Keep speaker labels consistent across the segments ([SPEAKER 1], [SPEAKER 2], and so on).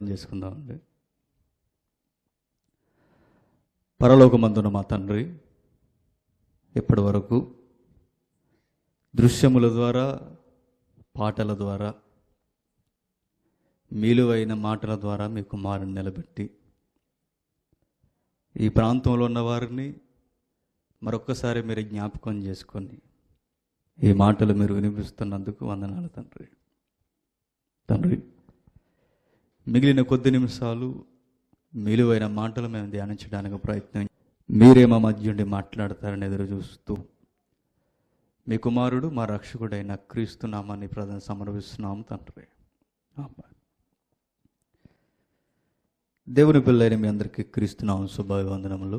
[SPEAKER 1] చేసుకుందామండి పరలోకమందున మా తండ్రి ఇప్పటి వరకు దృశ్యముల ద్వారా పాటల ద్వారా మీలువైన మాటల ద్వారా మీ కుమారుని నిలబెట్టి ఈ ప్రాంతంలో ఉన్న వారిని మరొక్కసారి మీరు జ్ఞాపకం చేసుకొని ఈ మాటలు మీరు వినిపిస్తున్నందుకు వందనాలు తండ్రి తండ్రి మిగిలిన కొద్ది నిమిషాలు మిలువైన మాటలు మేము ధ్యానించడానికి ప్రయత్నం మీరే మా మధ్య ఉండి మాట్లాడతారని ఎదురు చూస్తూ మీ కుమారుడు మా రక్షకుడైన క్రీస్తు నామాన్ని ప్రధాన సమర్పిస్తున్నాము తండ్రి ఆమేన్. దేవుని పిల్లైన మీ అందరికీ క్రీస్తునామం శుభాభివందనములు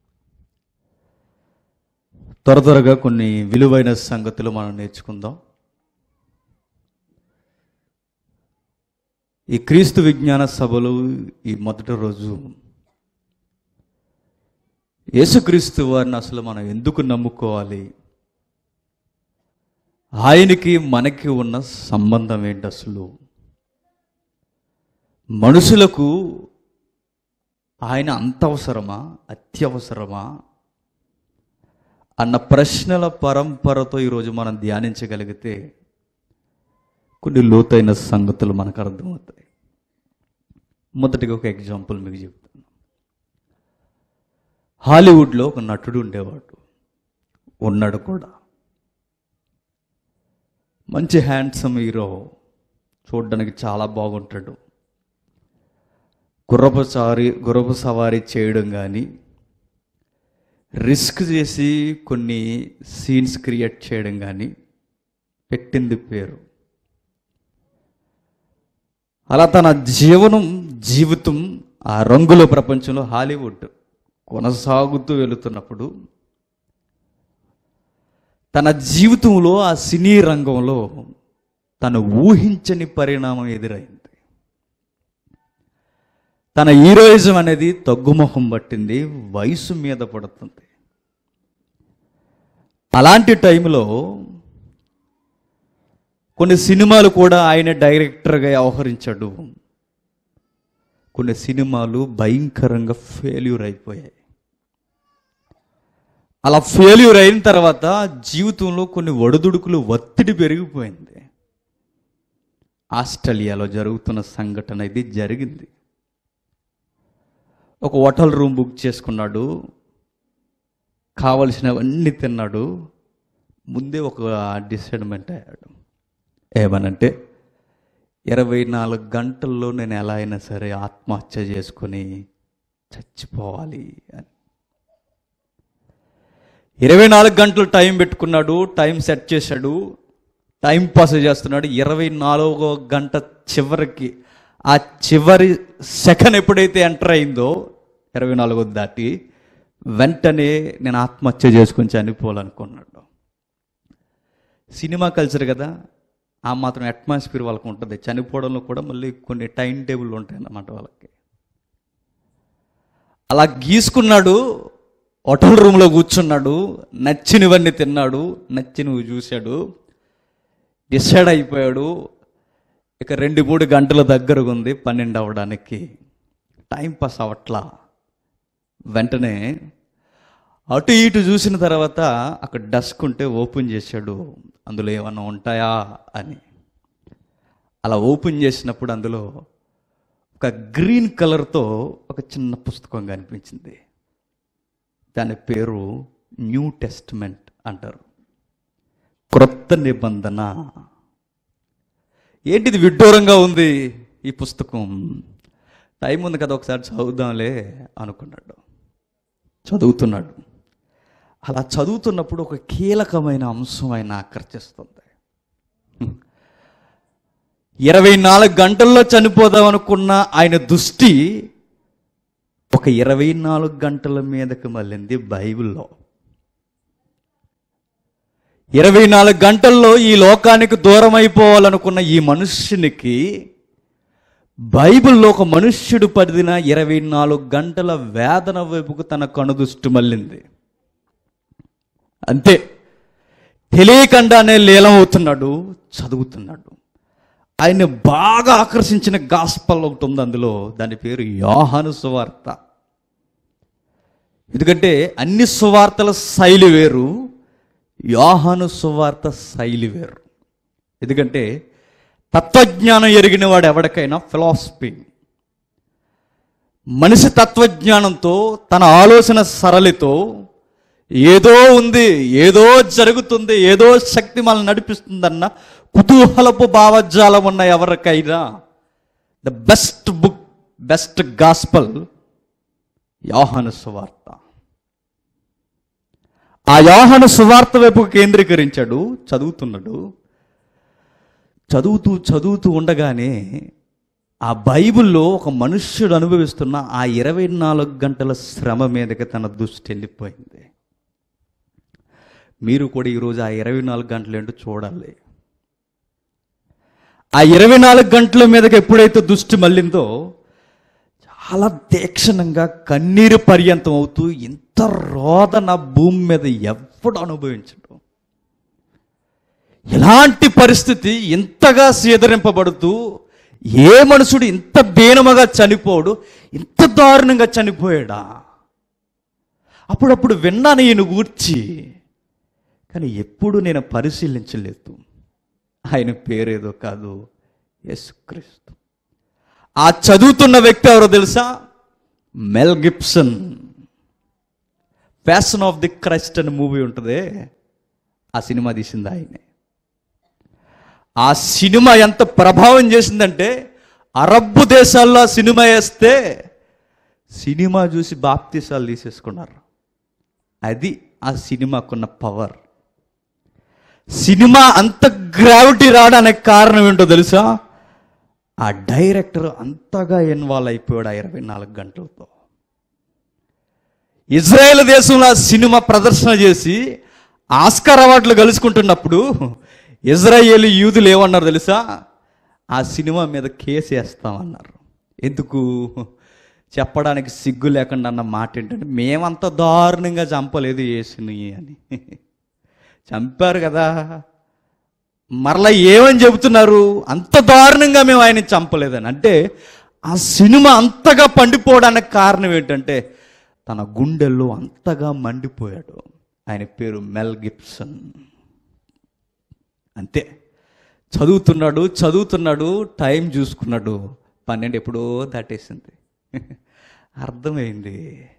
[SPEAKER 1] త్వర త్వరగా కొన్ని విలువైన సంగతులు మనం నేర్చుకుందాం ఈ క్రీస్తు విజ్ఞాన సభలు ఈ మొదటి రోజు యేసుక్రీస్తు వారిని అసలు మనం ఎందుకు నమ్ముకోవాలి ఆయనకి మనకి ఉన్న సంబంధం ఏంటి అసలు మనుషులకు ఆయన అంత అవసరమా అత్యవసరమా అన్న ప్రశ్నల పరంపరతో ఈరోజు మనం ధ్యానించగలిగితే కొన్ని లోతైన సంగతులు మనకు అర్థమవుతాయి మొదటిగా ఒక ఎగ్జాంపుల్ మీకు చెప్తాను హాలీవుడ్లో ఒక నటుడు ఉండేవాడు ఉన్నాడు కూడా మంచి హ్యాండ్సమ్ హీరో చూడడానికి చాలా బాగుంటాడు గుర్రపు సారి గుర్రపు సవారీ చేయడం కానీ రిస్క్ చేసి కొన్ని సీన్స్ క్రియేట్ చేయడం కానీ పెట్టింది పేరు అలా తన జీవనం జీవితం ఆ రంగుల ప్రపంచంలో హాలీవుడ్ కొనసాగుతూ వెళుతున్నప్పుడు తన జీవితంలో ఆ సినీ రంగంలో తను ఊహించని పరిణామం ఎదురైంది తన హీరోయిజం అనేది తగ్గుముఖం పట్టింది వయసు మీద పడుతుంది అలాంటి టైంలో కొన్ని సినిమాలు కూడా ఆయన డైరెక్టర్గా వ్యవహరించాడు కొన్ని సినిమాలు భయంకరంగా ఫెయిల్యూర్ అయిపోయాయి అలా ఫెయిల్యూర్ అయిన తర్వాత జీవితంలో కొన్ని ఒడిదుడుకులు ఒత్తిడి పెరిగిపోయింది ఆస్ట్రేలియాలో జరుగుతున్న సంఘటన ఇది జరిగింది ఒక హోటల్ రూమ్ బుక్ చేసుకున్నాడు కావలసినవన్నీ తిన్నాడు ముందే ఒక డిసైడ్మెంట్ అయ్యాడు ఏమనంటే ఇరవై నాలుగు గంటల్లో నేను ఎలా అయినా సరే ఆత్మహత్య చేసుకొని చచ్చిపోవాలి అని ఇరవై నాలుగు గంటలు టైం పెట్టుకున్నాడు టైం సెట్ చేశాడు టైం పాస్ చేస్తున్నాడు ఇరవై నాలుగో గంట చివరికి ఆ చివరి సెకండ్ ఎప్పుడైతే ఎంటర్ అయిందో ఇరవై నాలుగో దాటి వెంటనే నేను ఆత్మహత్య చేసుకొని చనిపోవాలనుకున్నాడు సినిమా కల్చర్ కదా ఆ మాత్రం అట్మాస్ఫియర్ వాళ్ళకు ఉంటుంది చనిపోవడంలో కూడా మళ్ళీ కొన్ని టైం టేబుల్ ఉంటాయి అన్నమాట వాళ్ళకి అలా గీసుకున్నాడు హోటల్ రూమ్లో కూర్చున్నాడు నచ్చినవన్నీ తిన్నాడు నచ్చినవి చూశాడు డిసైడ్ అయిపోయాడు ఇక రెండు మూడు గంటల దగ్గరకు ఉంది పన్నెండు అవ్వడానికి టైం పాస్ అవ్వట్లా వెంటనే అటు ఇటు చూసిన తర్వాత అక్కడ డస్క్ ఉంటే ఓపెన్ చేశాడు అందులో ఏమన్నా ఉంటాయా అని అలా ఓపెన్ చేసినప్పుడు అందులో ఒక గ్రీన్ కలర్తో ఒక చిన్న పుస్తకం కనిపించింది దాని పేరు న్యూ టెస్ట్మెంట్ అంటారు క్రొత్త నిబంధన ఏంటిది విడ్డూరంగా ఉంది ఈ పుస్తకం టైం ఉంది కదా ఒకసారి చదువుదాంలే అనుకున్నాడు చదువుతున్నాడు అలా చదువుతున్నప్పుడు ఒక కీలకమైన అంశం ఆయన ఆకర్షిస్తుంది ఇరవై నాలుగు గంటల్లో చనిపోదాం అనుకున్న ఆయన దృష్టి ఒక ఇరవై నాలుగు గంటల మీదకి మళ్ళింది బైబిల్లో ఇరవై నాలుగు గంటల్లో ఈ లోకానికి దూరం అయిపోవాలనుకున్న ఈ మనుష్యునికి బైబిల్లో ఒక మనుష్యుడు పడిన ఇరవై నాలుగు గంటల వేదన వైపుకు తన కనుదృష్టి మళ్ళింది అంతే తెలియకుండానే లీలమవుతున్నాడు చదువుతున్నాడు ఆయన బాగా ఆకర్షించిన గాస్పల్ ఒకటి ఉంది అందులో దాని పేరు యోహాను సువార్త ఎందుకంటే అన్ని సువార్తల శైలి వేరు యోహాను సువార్త శైలి వేరు ఎందుకంటే తత్వజ్ఞానం ఎరిగిన వాడు ఎవరికైనా ఫిలాసఫీ మనిషి తత్వజ్ఞానంతో తన ఆలోచన సరళితో ఏదో ఉంది ఏదో జరుగుతుంది ఏదో శక్తి మనల్ని నడిపిస్తుందన్న కుతూహలపు భావజాలం ఉన్న ఎవరికైనా the best book best gospel యోహాను సువార్త ఆ యోహాను సువార్త వైపు కేంద్రీకరించాడు చదువుతున్నాడు చదువుతూ చదువుతూ ఉండగానే ఆ బైబిల్లో ఒక మనుష్యుడు అనుభవిస్తున్న ఆ ఇరవై నాలుగు గంటల శ్రమ మీదకి తన దృష్టి వెళ్ళిపోయింది మీరు కూడా ఈరోజు ఆ ఇరవై నాలుగు గంటలు ఏంటో చూడాలి ఆ ఇరవై నాలుగు గంటల మీదకి ఎప్పుడైతే దృష్టి మళ్ళిందో చాలా తీక్షణంగా కన్నీరు పర్యంతం అవుతూ ఇంత రోదన భూమి మీద ఎప్పుడు అనుభవించడం ఎలాంటి పరిస్థితి ఇంతగా సీదరింపబడుతూ ఏ మనుషుడు ఇంత బీనముగా చనిపోడు ఇంత దారుణంగా చనిపోయాడా అప్పుడప్పుడు విన్నాను ఈయన గూర్చి కానీ ఎప్పుడు నేను పరిశీలించలేదు ఆయన పేరేదో కాదు యేసుక్రీస్తు ఆ చదువుతున్న వ్యక్తి ఎవరో తెలుసా Mel Gibson passion of the Christ అనే మూవీ ఉంటుంది ఆ సినిమా తీసింది ఆయనే ఆ సినిమా ఎంత ప్రభావం చేసిందంటే అరబ్బు దేశాల్లో ఆ సినిమా వేస్తే సినిమా చూసి బాప్తీసాలు తీసేసుకున్నారు అది ఆ సినిమాకున్న పవర్ సినిమా అంత గ్రావిటీ రావడానికి కారణం ఏంటో తెలుసా ఆ డైరెక్టర్ అంతగా ఇన్వాల్వ్ అయిపోయాడు ఆ ఇరవై నాలుగు గంటలతో ఇజ్రాయెల్ దేశంలో ఆ సినిమా ప్రదర్శన చేసి ఆస్కార్ అవార్డులు గెలుచుకుంటున్నప్పుడు ఇజ్రాయేల్ యూదులు ఏమన్నారు తెలుసా ఆ సినిమా మీద కేసు వేస్తామన్నారు ఎందుకు చెప్పడానికి సిగ్గు లేకుండా అన్న మాట ఏంటంటే మేమంత దారుణంగా చంపలేదు యేసుని అని చంపారు కదా మరలా ఏమని చెబుతున్నారు అంత దారుణంగా మేము ఆయన చంపలేదని అంటే ఆ సినిమా అంతగా పండిపోవడానికి కారణం ఏంటంటే తన గుండెల్లో అంతగా మండిపోయాడు ఆయన పేరు మెల్ గిప్సన్ అంతే చదువుతున్నాడు చదువుతున్నాడు టైం చూసుకున్నాడు పన్నెండు ఎప్పుడో దాటేసింది అర్థమైంది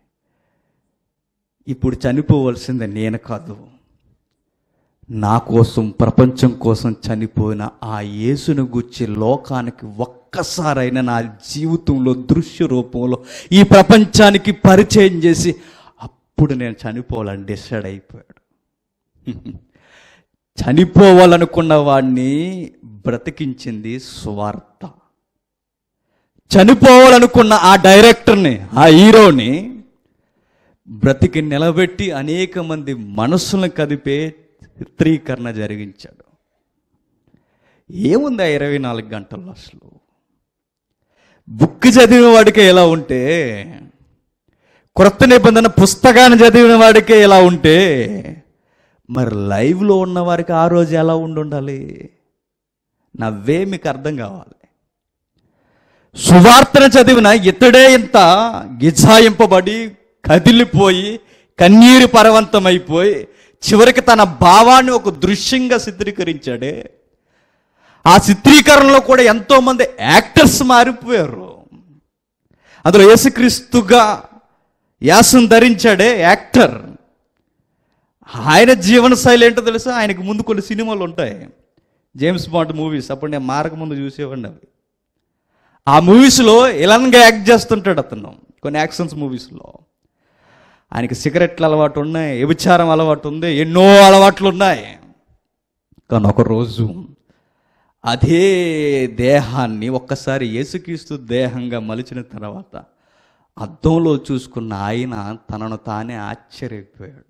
[SPEAKER 1] ఇప్పుడు చనిపోవలసింది నేను కాదు నా కోసం ప్రపంచం కోసం చనిపోయిన ఆ యేసును గుచ్చి లోకానికి ఒక్కసారైనా నా జీవితంలో దృశ్య రూపంలో ఈ ప్రపంచానికి పరిచయం చేసి అప్పుడు నేను చనిపోవాలని డిసైడ్ అయిపోయాడు చనిపోవాలనుకున్న వాడిని బ్రతికించింది స్వార్థ చనిపోవాలనుకున్న ఆ డైరెక్టర్ని ఆ హీరోని బ్రతికి నిలబెట్టి అనేక మంది మనస్సులను కదిపే చిత్రీకరణ జరిగించాడు ఏముంది ఆ ఇరవై నాలుగు గంటల్లో అసలు బుక్ చదివిన వాడికే ఎలా ఉంటే క్రొత్త నిబంధన పుస్తకాన్ని చదివిన వాడికే ఎలా ఉంటే మరి లైవ్లో ఉన్న వారికి ఆ రోజు ఎలా ఉండి ఉండాలి నవ్వే మీకు అర్థం కావాలి సువార్తను చదివిన ఇతడే ఇంత గిజాయింపబడి కదిలిపోయి కన్నీరు పరవంతమైపోయి చివరికి తన భావాన్ని ఒక దృశ్యంగా చిత్రీకరించాడే ఆ చిత్రీకరణలో కూడా ఎంతో మంది యాక్టర్స్ మారిపోయారు అందులో యేసుక్రీస్తుగా యాసం ధరించాడే యాక్టర్ ఆయన జీవన శైలి ఏంటో తెలుసా ఆయనకు ముందు కొన్ని సినిమాలు ఉంటాయి జేమ్స్ బాండ్ మూవీస్ అప్పుడు నేను మారక ముందు చూసేవాడిని అవి ఆ మూవీస్లో ఇలాగా యాక్ట్ చేస్తుంటాడు అతను కొన్ని యాక్షన్స్ మూవీస్లో ఆయనకి సిగరెట్ల అలవాటు ఉన్నాయి వ్యభిచారం అలవాటు ఉంది ఎన్నో అలవాట్లు ఉన్నాయి కానీ ఒక రోజు అదే దేహాన్ని ఒక్కసారి యేసుక్రీస్తు దేహంగా మలిచిన తర్వాత అద్దంలో చూసుకున్న ఆయన తనను తానే ఆశ్చర్యపోయాడు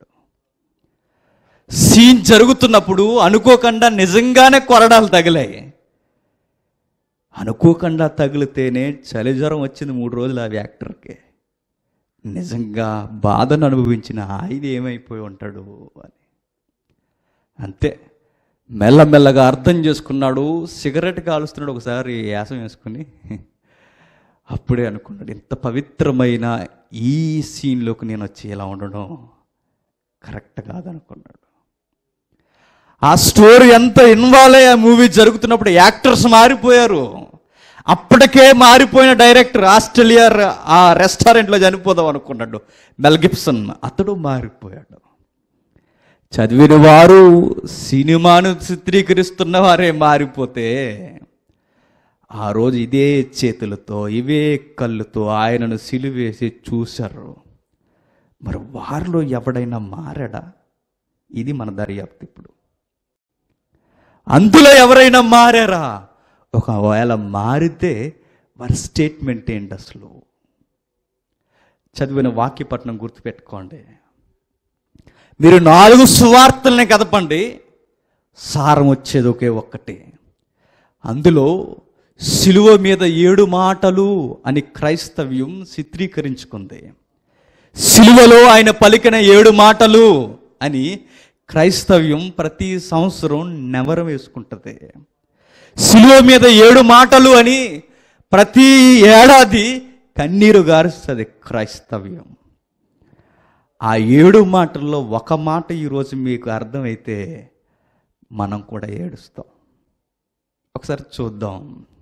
[SPEAKER 1] సీన్ జరుగుతున్నప్పుడు అనుకోకుండా నిజంగానే కొరడాలు తగిలాయి అనుకోకుండా తగిలితేనే చలి జ్వరం వచ్చింది మూడు రోజులు ఆ యాక్టర్కి నిజంగా బాధను అనుభవించిన ఆయన ఏమైపోయి ఉంటాడు అని అంతే మెల్లమెల్లగా అర్థం చేసుకున్నాడు సిగరెట్ కాలుస్తున్నాడు ఒకసారి యాసం వేసుకుని అప్పుడే అనుకున్నాడు ఇంత పవిత్రమైన ఈ సీన్లోకి నేను వచ్చి ఇలా ఉండడం కరెక్ట్ కాదనుకున్నాడు ఆ స్టోరీ ఎంత ఇన్వాల్వ్ అయ్యి ఆ మూవీ జరుగుతున్నప్పుడు యాక్టర్స్ మారిపోయారు అప్పటికే మారిపోయిన డైరెక్టర్ ఆస్ట్రేలియా ర- ఆ రెస్టారెంట్లో చనిపోదాం అనుకున్నాడు మెల్ గిబ్సన్ అతడు మారిపోయాడు చదివిన వారు సినిమాను చిత్రీకరిస్తున్న వారే మారిపోతే ఆ రోజు ఇదే చేతులతో ఇవే కళ్ళుతో ఆయనను సిలువేసి చూశారు మరి వారిలో ఎవడైనా మారాడా ఇది మన దర్యాప్తు ఇప్పుడు అందులో ఎవరైనా మారారా ఒకవేళ మారితే వారి స్టేట్మెంట్ ఏంటి అసలు చదివిన వాక్యపట్నం గుర్తుపెట్టుకోండి మీరు నాలుగు సువార్తల్ని కదపండి సారం వచ్చేది ఒకే ఒక్కటి అందులో సిలువ మీద ఏడు మాటలు అని క్రైస్తవ్యం చిత్రీకరించుకుంది సిలువలో ఆయన పలికిన ఏడు మాటలు అని క్రైస్తవ్యం ప్రతి సంవత్సరం నెవరం వేసుకుంటుంది సిలువ మీద ఏడు మాటలు అని ప్రతి ఏడాది కన్నీరు గారుస్తుంది క్రైస్తవ్యం ఆ ఏడు మాటల్లో ఒక మాట ఈరోజు మీకు అర్థమైతే మనం కూడా ఏడుస్తాం ఒకసారి చూద్దాం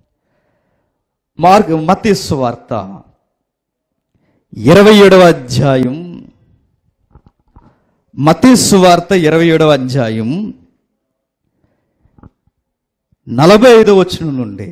[SPEAKER 1] మార్గ మతీసు వార్త ఇరవై ఏడవ అధ్యాయం మతీసు వార్త ఇరవై ఏడవ అధ్యాయం నలభై ఐదో వచనం నుండి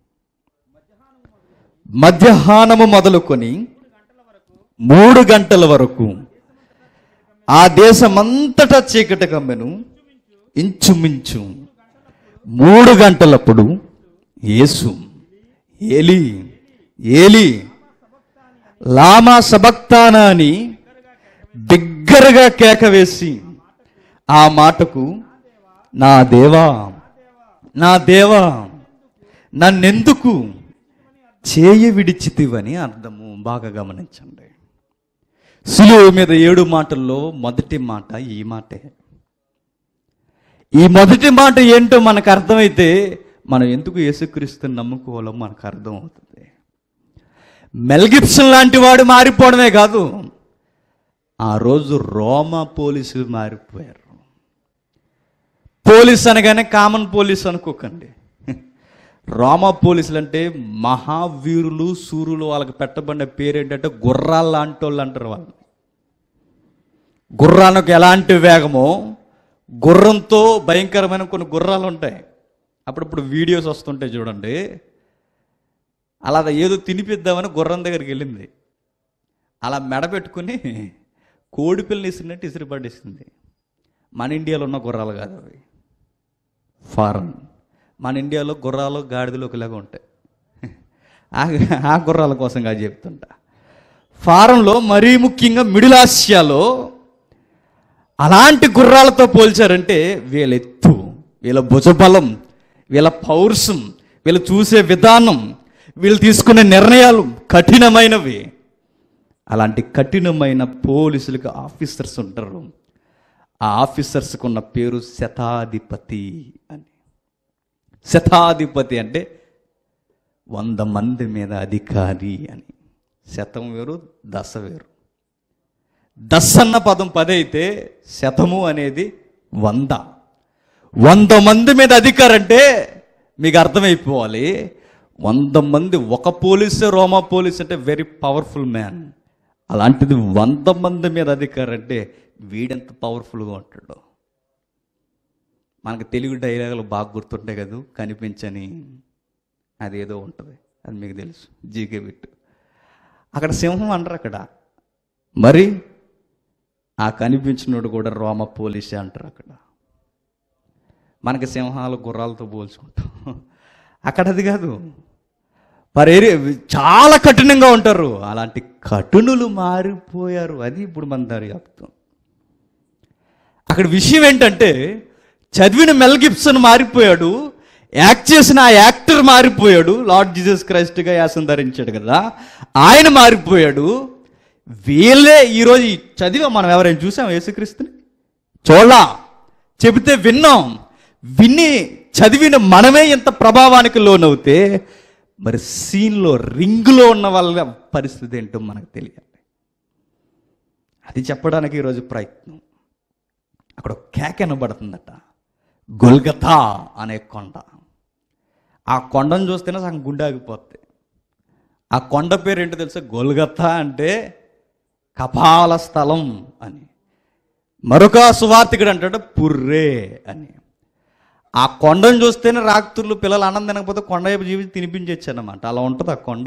[SPEAKER 1] మధ్యాహ్నము మొదలుకొని మూడు గంటల వరకు ఆ దేశమంతటా చీకటి కమ్మెను ఇంచుమించు మూడు గంటలప్పుడు యేసు ఏలి ఏలి లామా సబక్తానా అని బిగ్గరగా కేక వేసి ఆ మాటకు నా దేవా నా దేవా నన్నెందుకు చేయ విడిచితివని అర్థము బాగా గమనించండి సులువు మీద ఏడు మాటల్లో మొదటి మాట ఈ మాటే ఈ మొదటి మాట ఏంటో మనకు అర్థమైతే మనం ఎందుకు యేసుక్రీస్తుని నమ్ముకోవాలో మనకు అర్థం అవుతుంది మెల్గిప్సన్ లాంటి వాడు మారిపోవడమే కాదు ఆ రోజు రోమా పోలీసులు మారిపోయారు పోలీస్ అనగానే కామన్ పోలీస్ అనుకోకండి రోమా పోలీసులు అంటే మహావీరులు సూర్యులు వాళ్ళకి పెట్టబడిన పేరు ఏంటంటే గుర్రాల లాంటి వాళ్ళు అంటారు వాళ్ళు గుర్రానికి ఎలాంటి వేగమో గుర్రంతో భయంకరమైన కొన్ని గుర్రాలు ఉంటాయి అప్పుడప్పుడు వీడియోస్ వస్తుంటాయి చూడండి అలా ఏదో తినిపిద్దామని గుర్రం దగ్గరికి వెళ్ళింది అలా మెడ పెట్టుకుని కోడి పిల్లని ఇసిరినట్టు ఇసిరి పడేసింది మన ఇండియాలో ఉన్న గుర్రాలు కాదు అవి ఫారెన్ మన ఇండియాలో గుర్రాలు గాడిదలు ఒకలాగా ఉంటాయి ఆ- ఆ గుర్రాల కోసం కాదు చెప్తుంటా ఫారెన్లో మరీ ముఖ్యంగా మిడిల్ ఆసియాలో అలాంటి గుర్రాలతో పోల్చారంటే వీళ్ళ ఎత్తు వీళ్ళ భుజబలం వీళ్ళ పౌరుషం వీళ్ళు చూసే విధానం వీళ్ళు తీసుకునే నిర్ణయాలు కఠినమైనవి అలాంటి కఠినమైన పోలీసులకు ఆఫీసర్స్ ఉంటారు ఆ ఆఫీసర్స్కి ఉన్న పేరు శతాధిపతి అని శతాధిపతి అంటే వంద మంది మీద అధికారి అని శతం వేరు దశ వేరు దశ అన్న పదం పది అయితే శతము అనేది వంద వంద మంది మీద అధికారం అంటే మీకు అర్థమైపోవాలి వంద మంది ఒక పోలీసే రోమా పోలీస్ అంటే వెరీ పవర్ఫుల్ మ్యాన్ అలాంటిది వంద మంది మీద అధికారం అంటే వీడెంత పవర్ఫుల్గా ఉంటాడు మనకు తెలుగు డైలాగులు బాగా గుర్తుంటాయి కదా కనిపించని అదేదో ఉంటుంది అది మీకు తెలుసు జీకే బిట్టు అక్కడ సింహం అంటారు అక్కడ మరి ఆ కనిపించినోడు కూడా రోమ పోలీసే అంటారు అక్కడ మనకి సింహాలు గుర్రాలతో పోల్చుకుంటాం అక్కడ అది కాదు మరి చాలా కఠినంగా ఉంటారు అలాంటి కఠినులు మారిపోయారు అది ఇప్పుడు మన దర్యాప్తు అక్కడ విషయం ఏంటంటే చదివిన మెల్ గిబ్సన్ మారిపోయాడు యాక్ట్ చేసిన ఆ యాక్టర్ మారిపోయాడు లార్డ్ జీసస్ క్రైస్ట్గా యాసం ధరించాడు కదా ఆయన మారిపోయాడు వీళ్ళే ఈరోజు ఈ చదివా మనం ఎవరైనా చూసాం యేసుక్రీస్తుని చూడలా చెబితే విన్నాం విని చదివిన మనమే ఇంత ప్రభావానికి లోనవుతే మరి సీన్లో రింగ్లో ఉన్న వాళ్ళ పరిస్థితి ఏంటో మనకు తెలియాలి అది చెప్పడానికి ఈరోజు ప్రయత్నం అక్కడ ఒక కేక వినబడుతుందట గొల్గతా అనే కొండ ఆ కొండను చూస్తేనే సగం గుండె ఆగిపోద్ది ఆ కొండ పేరు ఏంటో తెలుసా గొల్గతా అంటే కపాల స్థలం అని మరొక సువార్తికుడు అంటాడు పుర్రే అని ఆ కొండను చూస్తేనే రాక్తుర్లు పిల్లలు అన్నం తినకపోతే కొండ వైపు జీవితం తినిపించచ్చు అన్నమాట అలా ఉంటుంది ఆ కొండ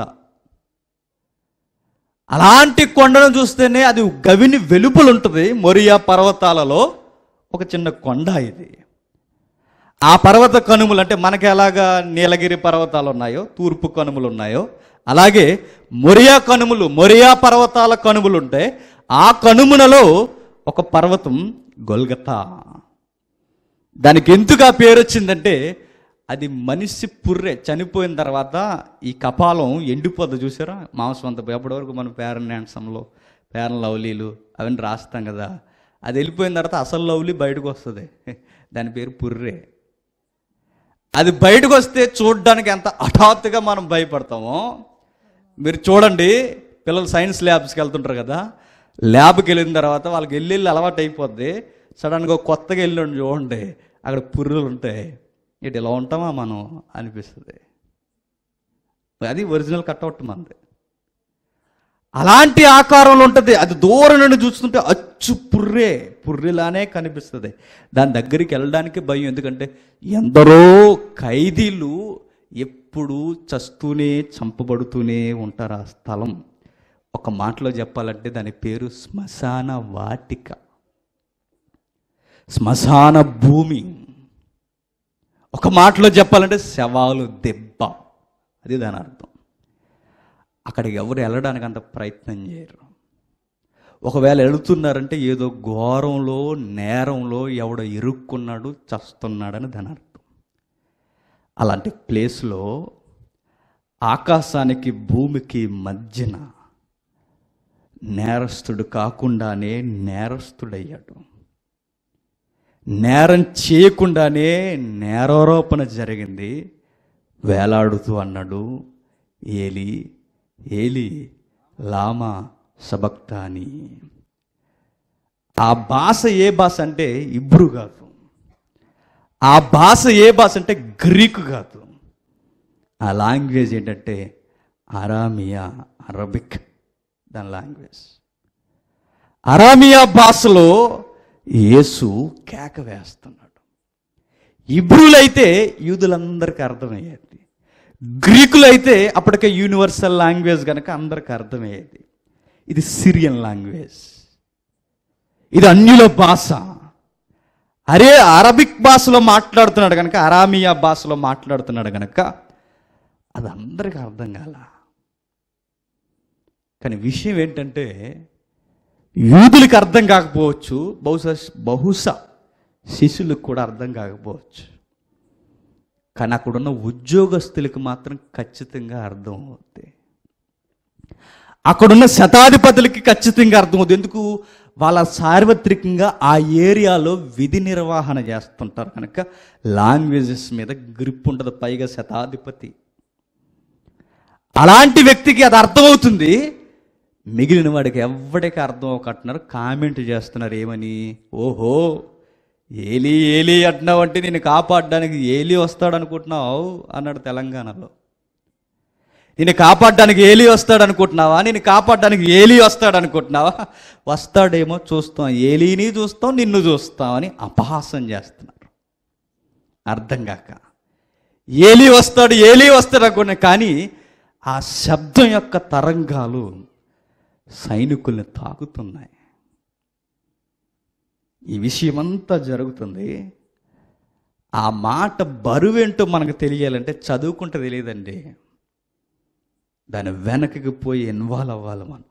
[SPEAKER 1] అలాంటి కొండను చూస్తేనే అది గవిని వెలుపలు ఉంటుంది మొరియా పర్వతాలలో ఒక చిన్న కొండ ఇది ఆ పర్వత కనుమలు అంటే మనకి ఎలాగా నీలగిరి పర్వతాలు ఉన్నాయో తూర్పు కనుమలు ఉన్నాయో అలాగే మొరియా కనుమలు మొరియా పర్వతాల కనుమలు ఉంటాయి ఆ కనుమలలో ఒక పర్వతం గొల్గతా దానికి ఎందుకు ఆ పేరు వచ్చిందంటే అది మనిషి పుర్రె చనిపోయిన తర్వాత ఈ కపాలం ఎండిపోద్ది చూసారా మాంసం అంతా ఎప్పటి వరకు మనం పేరన్ న్యాన్సంలో పేరన్ లవ్లీలు అవన్నీ రాస్తాం కదా అది వెళ్ళిపోయిన తర్వాత అసలు లవ్లీ బయటకు వస్తుంది దాని పేరు పుర్రె అది బయటకు వస్తే చూడడానికి ఎంత హఠాత్తుగా మనం భయపడతామో మీరు చూడండి పిల్లలు సైన్స్ ల్యాబ్స్కి వెళ్తుంటారు కదా ల్యాబ్కి వెళ్ళిన తర్వాత వాళ్ళకి వెళ్ళి వెళ్ళి అలవాటు అయిపోద్ది సడన్గా కొత్తగా వెళ్ళండి చూడండి అక్కడ పుర్రులు ఉంటాయి ఇటు ఇలా ఉంటామా మనం అనిపిస్తుంది అది ఒరిజినల్ కట్అవుట్ మనది అలాంటి ఆకారంలో ఉంటుంది అది దూరం నుండి చూస్తుంటే అచ్చు పుర్రే పుర్రెలానే కనిపిస్తుంది దాని దగ్గరికి వెళ్ళడానికి భయం ఎందుకంటే ఎందరో ఖైదీలు ఎప్పుడు చస్తూనే చంపబడుతూనే ఉంటారు ఆ స్థలం ఒక మాటలో చెప్పాలంటే దాని పేరు శ్మశాన వాటిక శ్మశాన భూమి ఒక మాటలో చెప్పాలంటే శవాలు దెబ్బ అది దాని అర్థం అక్కడికి ఎవరు వెళ్ళడానికి అంత ప్రయత్నం చేయరు ఒకవేళ వెళుతున్నారంటే ఏదో ఘోరంలో నేరంలో ఎవడో ఇరుక్కున్నాడు చస్తున్నాడని దాని అర్థం అలాంటి ప్లేస్లో ఆకాశానికి భూమికి మధ్యన నేరస్తుడు కాకుండానే నేరస్తుడయ్యాడు నేరం చేయకుండానే నేరారోపణ జరిగింది వేలాడుతూ అన్నాడు ఏలి ఏలి లామా సబక్తాని ఆ భాష ఏ భాష అంటే ఇబ్రు కాదు ఆ భాష ఏ భాష అంటే గ్రీకు కాదు ఆ లాంగ్వేజ్ ఏంటంటే అరామియా అరబిక్ దాని లాంగ్వేజ్ అరామియా భాషలో యేసు కేక వేస్తున్నాడు ఇబ్రూలైతే యూదులందరికీ అర్థమయ్యేది గ్రీకులైతే అప్పటికే యూనివర్సల్ లాంగ్వేజ్ కనుక అందరికి అర్థమయ్యేది ఇది సిరియన్ లాంగ్వేజ్ ఇది అన్యుల భాష అరే అరబిక్ భాషలో మాట్లాడుతున్నాడు కనుక అరామియా భాషలో మాట్లాడుతున్నాడు కనుక అది అందరికీ అర్థం కాల కానీ విషయం ఏంటంటే యూదులకు అర్థం కాకపోవచ్చు బహుశా బహుశా శిష్యులకు కూడా అర్థం కాకపోవచ్చు కానీ అక్కడున్న ఉద్యోగస్తులకు మాత్రం ఖచ్చితంగా అర్థం అవుద్ది అక్కడున్న శతాధిపతులకి ఖచ్చితంగా అర్థమవుతుంది ఎందుకు వాళ్ళ సార్వత్రికంగా ఆ ఏరియాలో విధి నిర్వహణ చేస్తుంటారు కనుక లాంగ్వేజెస్ మీద గ్రిప్ ఉంటుంది పైగా శతాధిపతి అలాంటి వ్యక్తికి అది అర్థమవుతుంది మిగిలిన వాడికి ఎవడికి అర్థం అవ్వకంటున్నారు కామెంట్ చేస్తున్నారు ఏమని ఓహో ఏలి ఏలి అంటున్నావు అంటే నేను కాపాడడానికి ఏలి వస్తాడు అనుకుంటున్నావు అన్నాడు తెలంగాణలో నేను కాపాడడానికి ఏలి వస్తాడు అనుకుంటున్నావా నేను కాపాడడానికి ఏలి వస్తాడు అనుకుంటున్నావా వస్తాడేమో చూస్తాం ఏలీని చూస్తాం నిన్ను చూస్తామని అపహాసం చేస్తున్నారు అర్థం కాక ఏలి వస్తాడు ఏలి వస్తాడు అనుకున్నా కానీ ఆ శబ్దం యొక్క తరంగాలు సైనికుల్ని తాకుతున్నాయి ఈ విషయమంతా జరుగుతుంది ఆ మాట బరువేంటో మనకు తెలియాలంటే చదువుకుంటే తెలియదండి దాని వెనకకి పోయి ఇన్వాల్వ్ అవ్వాలి మనం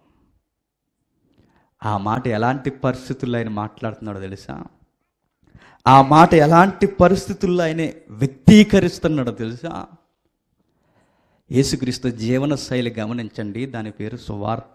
[SPEAKER 1] ఆ మాట ఎలాంటి పరిస్థితుల్లో ఆయన మాట్లాడుతున్నాడో తెలుసా ఆ మాట ఎలాంటి పరిస్థితుల్లో ఆయన వ్యక్తీకరిస్తున్నాడో తెలుసా యేసుక్రీస్తు జీవన శైలి గమనించండి దాని పేరు సువార్త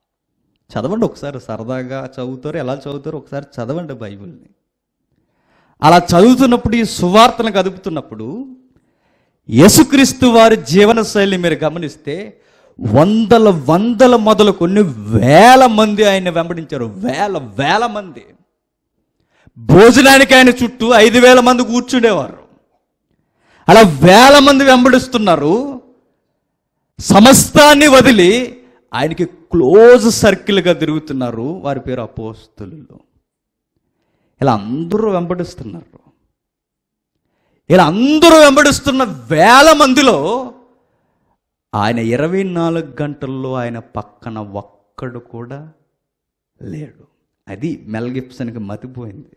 [SPEAKER 1] చదవండి ఒకసారి సరదాగా చదువుతారు ఎలా చదువుతారు ఒకసారి చదవండి బైబిల్ని అలా చదువుతున్నప్పుడు ఈ సువార్తను కదుపుతున్నప్పుడు యేసుక్రీస్తు వారి జీవన శైలి మీరు గమనిస్తే వందల వందల మొదలు కొన్ని వేల మంది ఆయన వెంబడించారు వేల వేల మంది భోజనానికి ఆయన చుట్టూ ఐదు వేల మంది కూర్చుండేవారు అలా వేల మంది వెంబడిస్తున్నారు సమస్తాన్ని వదిలి ఆయనకి క్లోజ్ సర్కిల్గా తిరుగుతున్నారు వారి పేరు అపోస్తులు ఇలా అందరూ వెంబడిస్తున్నారు ఇలా అందరూ వెంబడిస్తున్న వేల మందిలో ఆయన ఇరవై నాలుగు గంటల్లో ఆయన పక్కన ఒక్కడు కూడా లేడు అది మెల్ గిప్సన్కి మతిపోయింది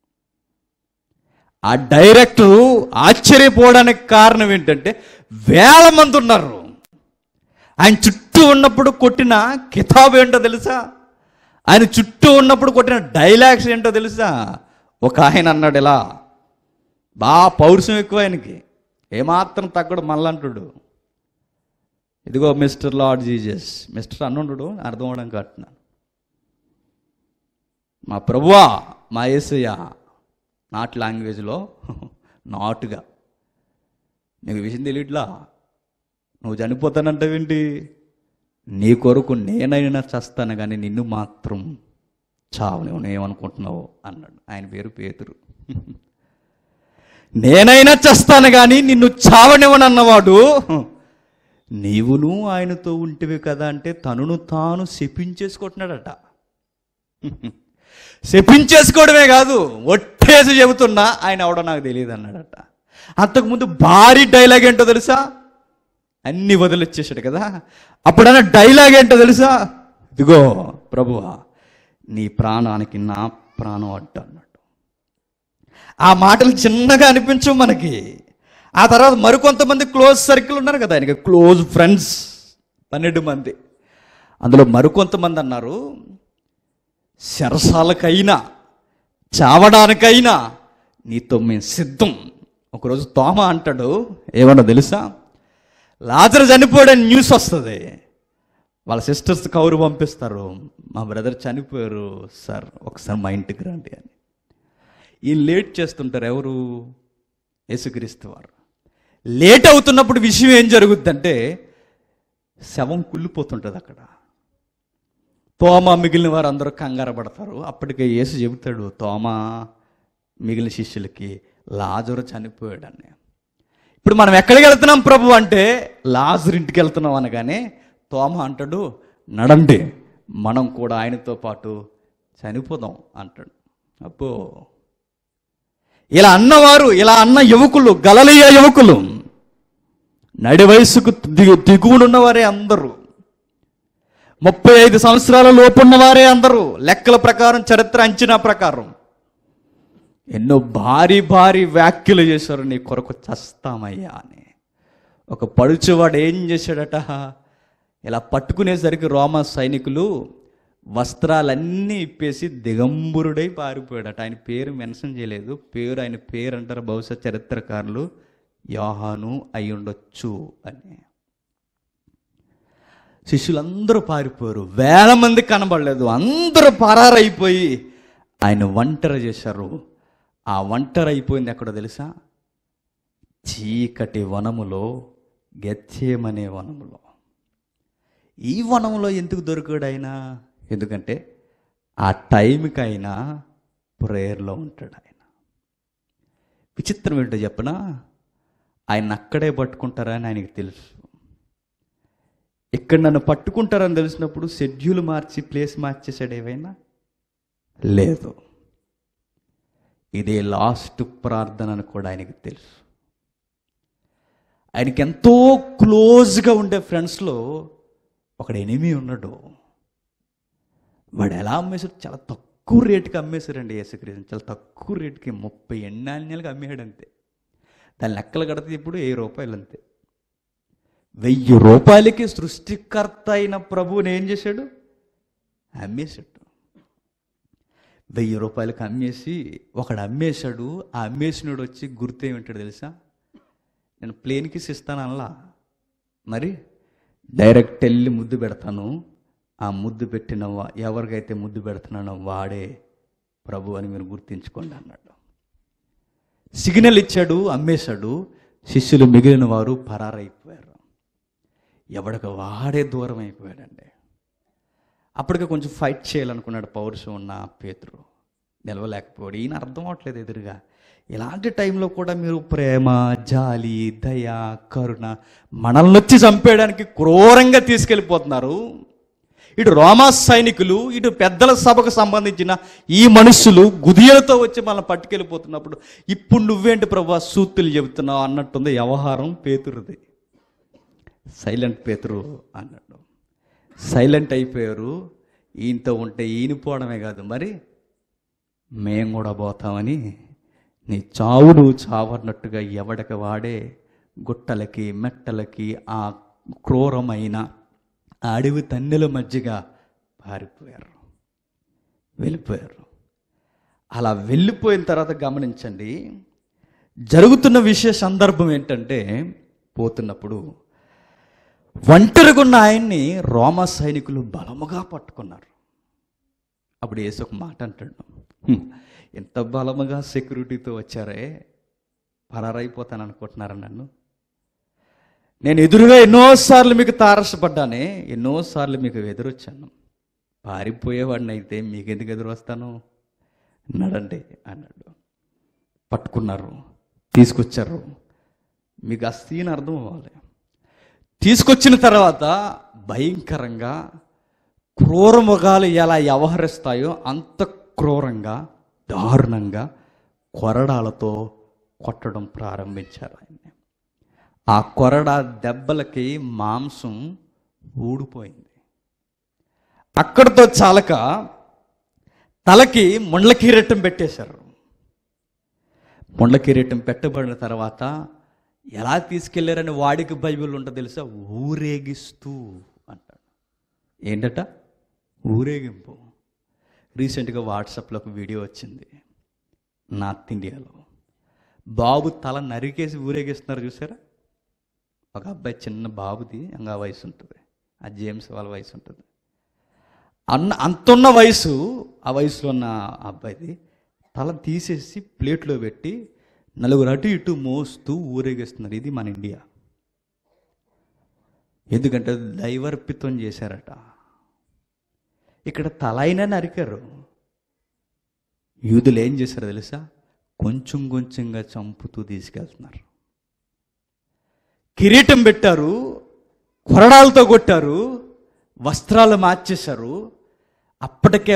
[SPEAKER 1] ఆ డైరెక్టర్ ఆశ్చర్యపోవడానికి కారణం ఏంటంటే వేల మంది ఉన్నారు ఆయన చుట్టూ ఉన్నప్పుడు కొట్టిన కితాబ్ ఏంటో తెలుసా ఆయన చుట్టూ ఉన్నప్పుడు కొట్టిన డైలాగ్స్ ఏంటో తెలుసా ఒక ఆయన అన్నాడు ఇలా బా పౌరుషం ఎక్కువ ఆయనకి ఏమాత్రం తగ్గడు మళ్ళంటుడు ఇదిగో మిస్టర్ లార్డ్ జీజస్ మిస్టర్ అన్నుండు అర్థం అవడం కట్టినాను మా ప్రభువా మా యేసయ్య నాట్ లాంగ్వేజ్లో నాటుగా నీకు విషయం తెలియట్లా నువ్వు చనిపోతానంటావేంటి నీ కొరకు నేనైనా చస్తాను కానీ నిన్ను మాత్రం చావని ఏమనుకుంటున్నావు అన్నాడు ఆయన పేరు పేతురు నేనైనా చస్తాను కానీ నిన్ను చావనివ్వనన్నవాడు నీవును ఆయనతో ఉంటివి కదా అంటే తనును తాను శపించేసుకుంటున్నాడట శపించేసుకోవడమే కాదు ఒట్టేసి చెబుతున్నా ఆయన అవడం నాకు తెలియదు అన్నాడట అంతకుముందు భారీ డైలాగ్ ఏంటో తెలుసా అన్ని వదిలిచ్చేసాడు కదా అప్పుడన్నా డైలాగ్ ఏంటో తెలుసా ఇదిగో ప్రభువా నీ ప్రాణానికి నా ప్రాణం అడ్డు అన్నాడు ఆ మాటలు చిన్నగా అనిపించవు మనకి ఆ తర్వాత మరికొంతమంది క్లోజ్ సర్కిల్ ఉన్నారు కదా ఆయనకి క్లోజ్ ఫ్రెండ్స్ పన్నెండు మంది అందులో మరికొంతమంది అన్నారు శరసాలకైనా చావడానికైనా నీతో మేము సిద్ధం ఒకరోజు తోమ అంటాడు ఏమన్నా తెలుసా లాజర్ చనిపోయాడని న్యూస్ వస్తుంది వాళ్ళ సిస్టర్స్ కౌరు పంపిస్తారు మా బ్రదర్ చనిపోయారు సార్ ఒకసారి మా ఇంటికి రండి అని ఈ లేట్ చేస్తుంటారు ఎవరు యేసుక్రీస్తు వారు లేట్ అవుతున్నప్పుడు విషయం ఏం జరుగుద్దంటే శవం కుళ్ళిపోతుంటుంది అక్కడ తోమ మిగిలిన వారు అందరూ కంగారు పడతారు అప్పటికే యేసు చెబుతాడు తోమ మిగిలిన శిష్యులకి లాజరు చనిపోయాడని ఇప్పుడు మనం ఎక్కడికి వెళ్తున్నాం ప్రభు అంటే లాజర్ ఇంటికి వెళ్తున్నాం అనగానే తోమ అంటాడు నడండి మనం కూడా ఆయనతో పాటు చనిపోదాం అంటాడు అబ్బో ఇలా అన్నవారు ఇలా అన్న యువకులు గలలియ యువకులు నడి వయసుకు దిగు దిగువనున్నవారే అందరూ ముప్పై ఐదు సంవత్సరాల లోపున్నవారే అందరూ లెక్కల ప్రకారం చరిత్ర అంచనా ప్రకారం ఎన్నో భారీ భారీ వ్యాఖ్యలు చేశారు నీ కొరకు చస్తామయ్యా అని ఒక పడుచువాడు ఏం చేశాడట ఇలా పట్టుకునేసరికి రోమా సైనికులు వస్త్రాలన్నీ ఇప్పేసి దిగంబరుడై పారిపోయాడట ఆయన పేరు మెన్షన్ చేయలేదు పేరు ఆయన పేరు అంటారు బహుశా చరిత్రకారులు యోహాను అయి ఉండొచ్చు అని శిష్యులందరూ పారిపోయారు వేల మంది కనబడలేదు అందరూ పరారైపోయి ఆయన ఒంటరి చేశారు ఆ ఒంటరి అయిపోయింది ఎక్కడో తెలుసా చీకటి వనములో గెత్యేమనే వనములో ఈ వనంలో ఎందుకు దొరికాడు ఆయన ఎందుకంటే ఆ టైంకి ఆయన ప్రేయర్లో ఉంటాడు ఆయన విచిత్రం ఏంటో చెప్పనా ఆయన అక్కడే పట్టుకుంటారని ఆయనకి తెలుసు ఇక్కడ నన్ను పట్టుకుంటారని తెలిసినప్పుడు షెడ్యూల్ మార్చి ప్లేస్ మార్చేసాడు ఏవైనా లేదు ఇదే లాస్ట్ ప్రార్థన అని కూడా ఆయనకి తెలుసు ఆయనకి ఎంతో క్లోజ్గా ఉండే ఫ్రెండ్స్లో ఒకడు ఎనిమి ఉన్నాడు వాడు ఎలా అమ్మేశాడు చాలా తక్కువ రేటుకి అమ్మేశారండి యేసుక్రీస్తు చాలా తక్కువ రేటుకి ముప్పై ఎన్నాళ్ళకి అమ్మేశాడు అంతే దాని లెక్కలు కడితే ఇప్పుడు వెయ్యి రూపాయలు అంతే వెయ్యి రూపాయలకి సృష్టికర్త అయిన ప్రభువుని ఏం చేశాడు అమ్మేశాడు వెయ్యి రూపాయలకి అమ్మేసి ఒకడు అమ్మేశాడు ఆ అమ్మేసినోడు వచ్చి గుర్తు ఏమింటాడు తెలుసా నేను ప్లేన్కి ఇస్తాను అనలా మరి డైరెక్ట్ వెళ్ళి ముద్దు పెడతాను ఆ ముద్దు పెట్టిన వా- ఎవరికైతే ముద్దు పెడుతున్నానో వాడే ప్రభు అని మీరు గుర్తించుకోండి అన్నాడు సిగ్నల్ ఇచ్చాడు అమ్మేశాడు శిష్యులు మిగిలిన వారు పరారైపోయారు ఎవడికి వాడే దూరం అయిపోయాడండి అప్పటికే కొంచెం ఫైట్ చేయాలనుకున్నాడు పౌరుషం ఉన్న పేతురు నిలవలేకపోయాడు ఈయన అర్థం అవట్లేదు ఎదురుగా ఇలాంటి టైంలో కూడా మీరు ప్రేమ జాలి దయ కరుణ మనల్ని వచ్చి చంపేయడానికి క్రూరంగా తీసుకెళ్ళిపోతున్నారు ఇటు రోమా సైనికులు ఇటు పెద్దల సభకు సంబంధించిన ఈ మనుషులు గుదియలతో వచ్చి మనల్ని పట్టుకెళ్ళిపోతున్నప్పుడు ఇప్పుడు నువ్వేంటి ప్రభా సూత్తులు చెబుతున్నావు అన్నట్టుంది వ్యవహారం పేతురుది సైలెంట్ పేతురు అన్నాడు సైలెంట్ అయిపోయారు ఈయనతో ఉంటే ఈయన పోవడమే కాదు మరి మేం కూడా పోతామని నీ చావు నువ్వు చావన్నట్టుగా ఎవడక వాడే గుట్టలకి మెట్టలకి ఆ క్రూరమైన ఆ అడవి తన్నెల మధ్యగా పారిపోయారు వెళ్ళిపోయారు అలా వెళ్ళిపోయిన తర్వాత గమనించండి జరుగుతున్న విషయ సందర్భం ఏంటంటే పోతున్నప్పుడు ఒంటరిగున్న ఆయన్ని రోమ సైనికులు బలముగా పట్టుకున్నారు అప్పుడు యేసు ఒక మాట అంటాడు "హ్మ్, ఎంత బలముగా సెక్యూరిటీతో వచ్చారే పరారైపోతాను అనుకుంటున్నారా నన్ను నేను ఎదురుగా ఎన్నోసార్లు మీకు తారసపడ్డానే ఎన్నోసార్లు మీకు ఎదురొచ్చాను పారిపోయేవాడిని అయితే మీకు ఎందుకు ఎదురు వస్తాను నడండి అన్నాడు పట్టుకున్నారు తీసుకొచ్చారు మీకు ఆ సీన్ అర్థం అవ్వాలి తీసుకొచ్చిన తర్వాత భయంకరంగా క్రూర మృగాలు ఎలా వ్యవహరిస్తాయో అంత క్రూరంగా దారుణంగా కొరడాలతో కొట్టడం ప్రారంభించారు ఆయన్ని ఆ కొరడ దెబ్బలకి మాంసం ఊడిపోయింది అక్కడితో చాలక తలకి ముండ్ల కిరీటం పెట్టేశారు ముండ్ల కిరీటం పెట్టబడిన తర్వాత ఎలా తీసుకెళ్లారని వాడికి బైబిల్ ఉంటుంది తెలుసా ఊరేగిస్తూ అంటాడు ఏంటట ఊరేగింపు రీసెంట్గా వాట్సాప్లో ఒక వీడియో వచ్చింది నార్త్ ఇండియాలో బాబు తల నరికేసి ఊరేగిస్తున్నారు చూసారా ఒక అబ్బాయి చిన్న బాబుది ఇంకా వయసు ఉంటుంది ఆ జేమ్స్ వాళ్ళ వయసు ఉంటుంది అన్న అంతున్న వయసు ఆ వయసులో ఉన్న ఆ అబ్బాయిది తల తీసేసి ప్లేట్లో పెట్టి నలుగురు అటు ఇటు మోస్తూ ఊరేగిస్తున్నారు ఇది మన ఇండియా ఎందుకంటే దైవర్పితం చేశారట ఇక్కడ తల అయినా నరికారు యూదులు ఏం చేశారో తెలుసా కొంచెం కొంచెంగా చంపుతూ తీసుకెళ్తున్నారు కిరీటం పెట్టారు కొరడాలతో కొట్టారు వస్త్రాలు మార్చేశారు అప్పటికే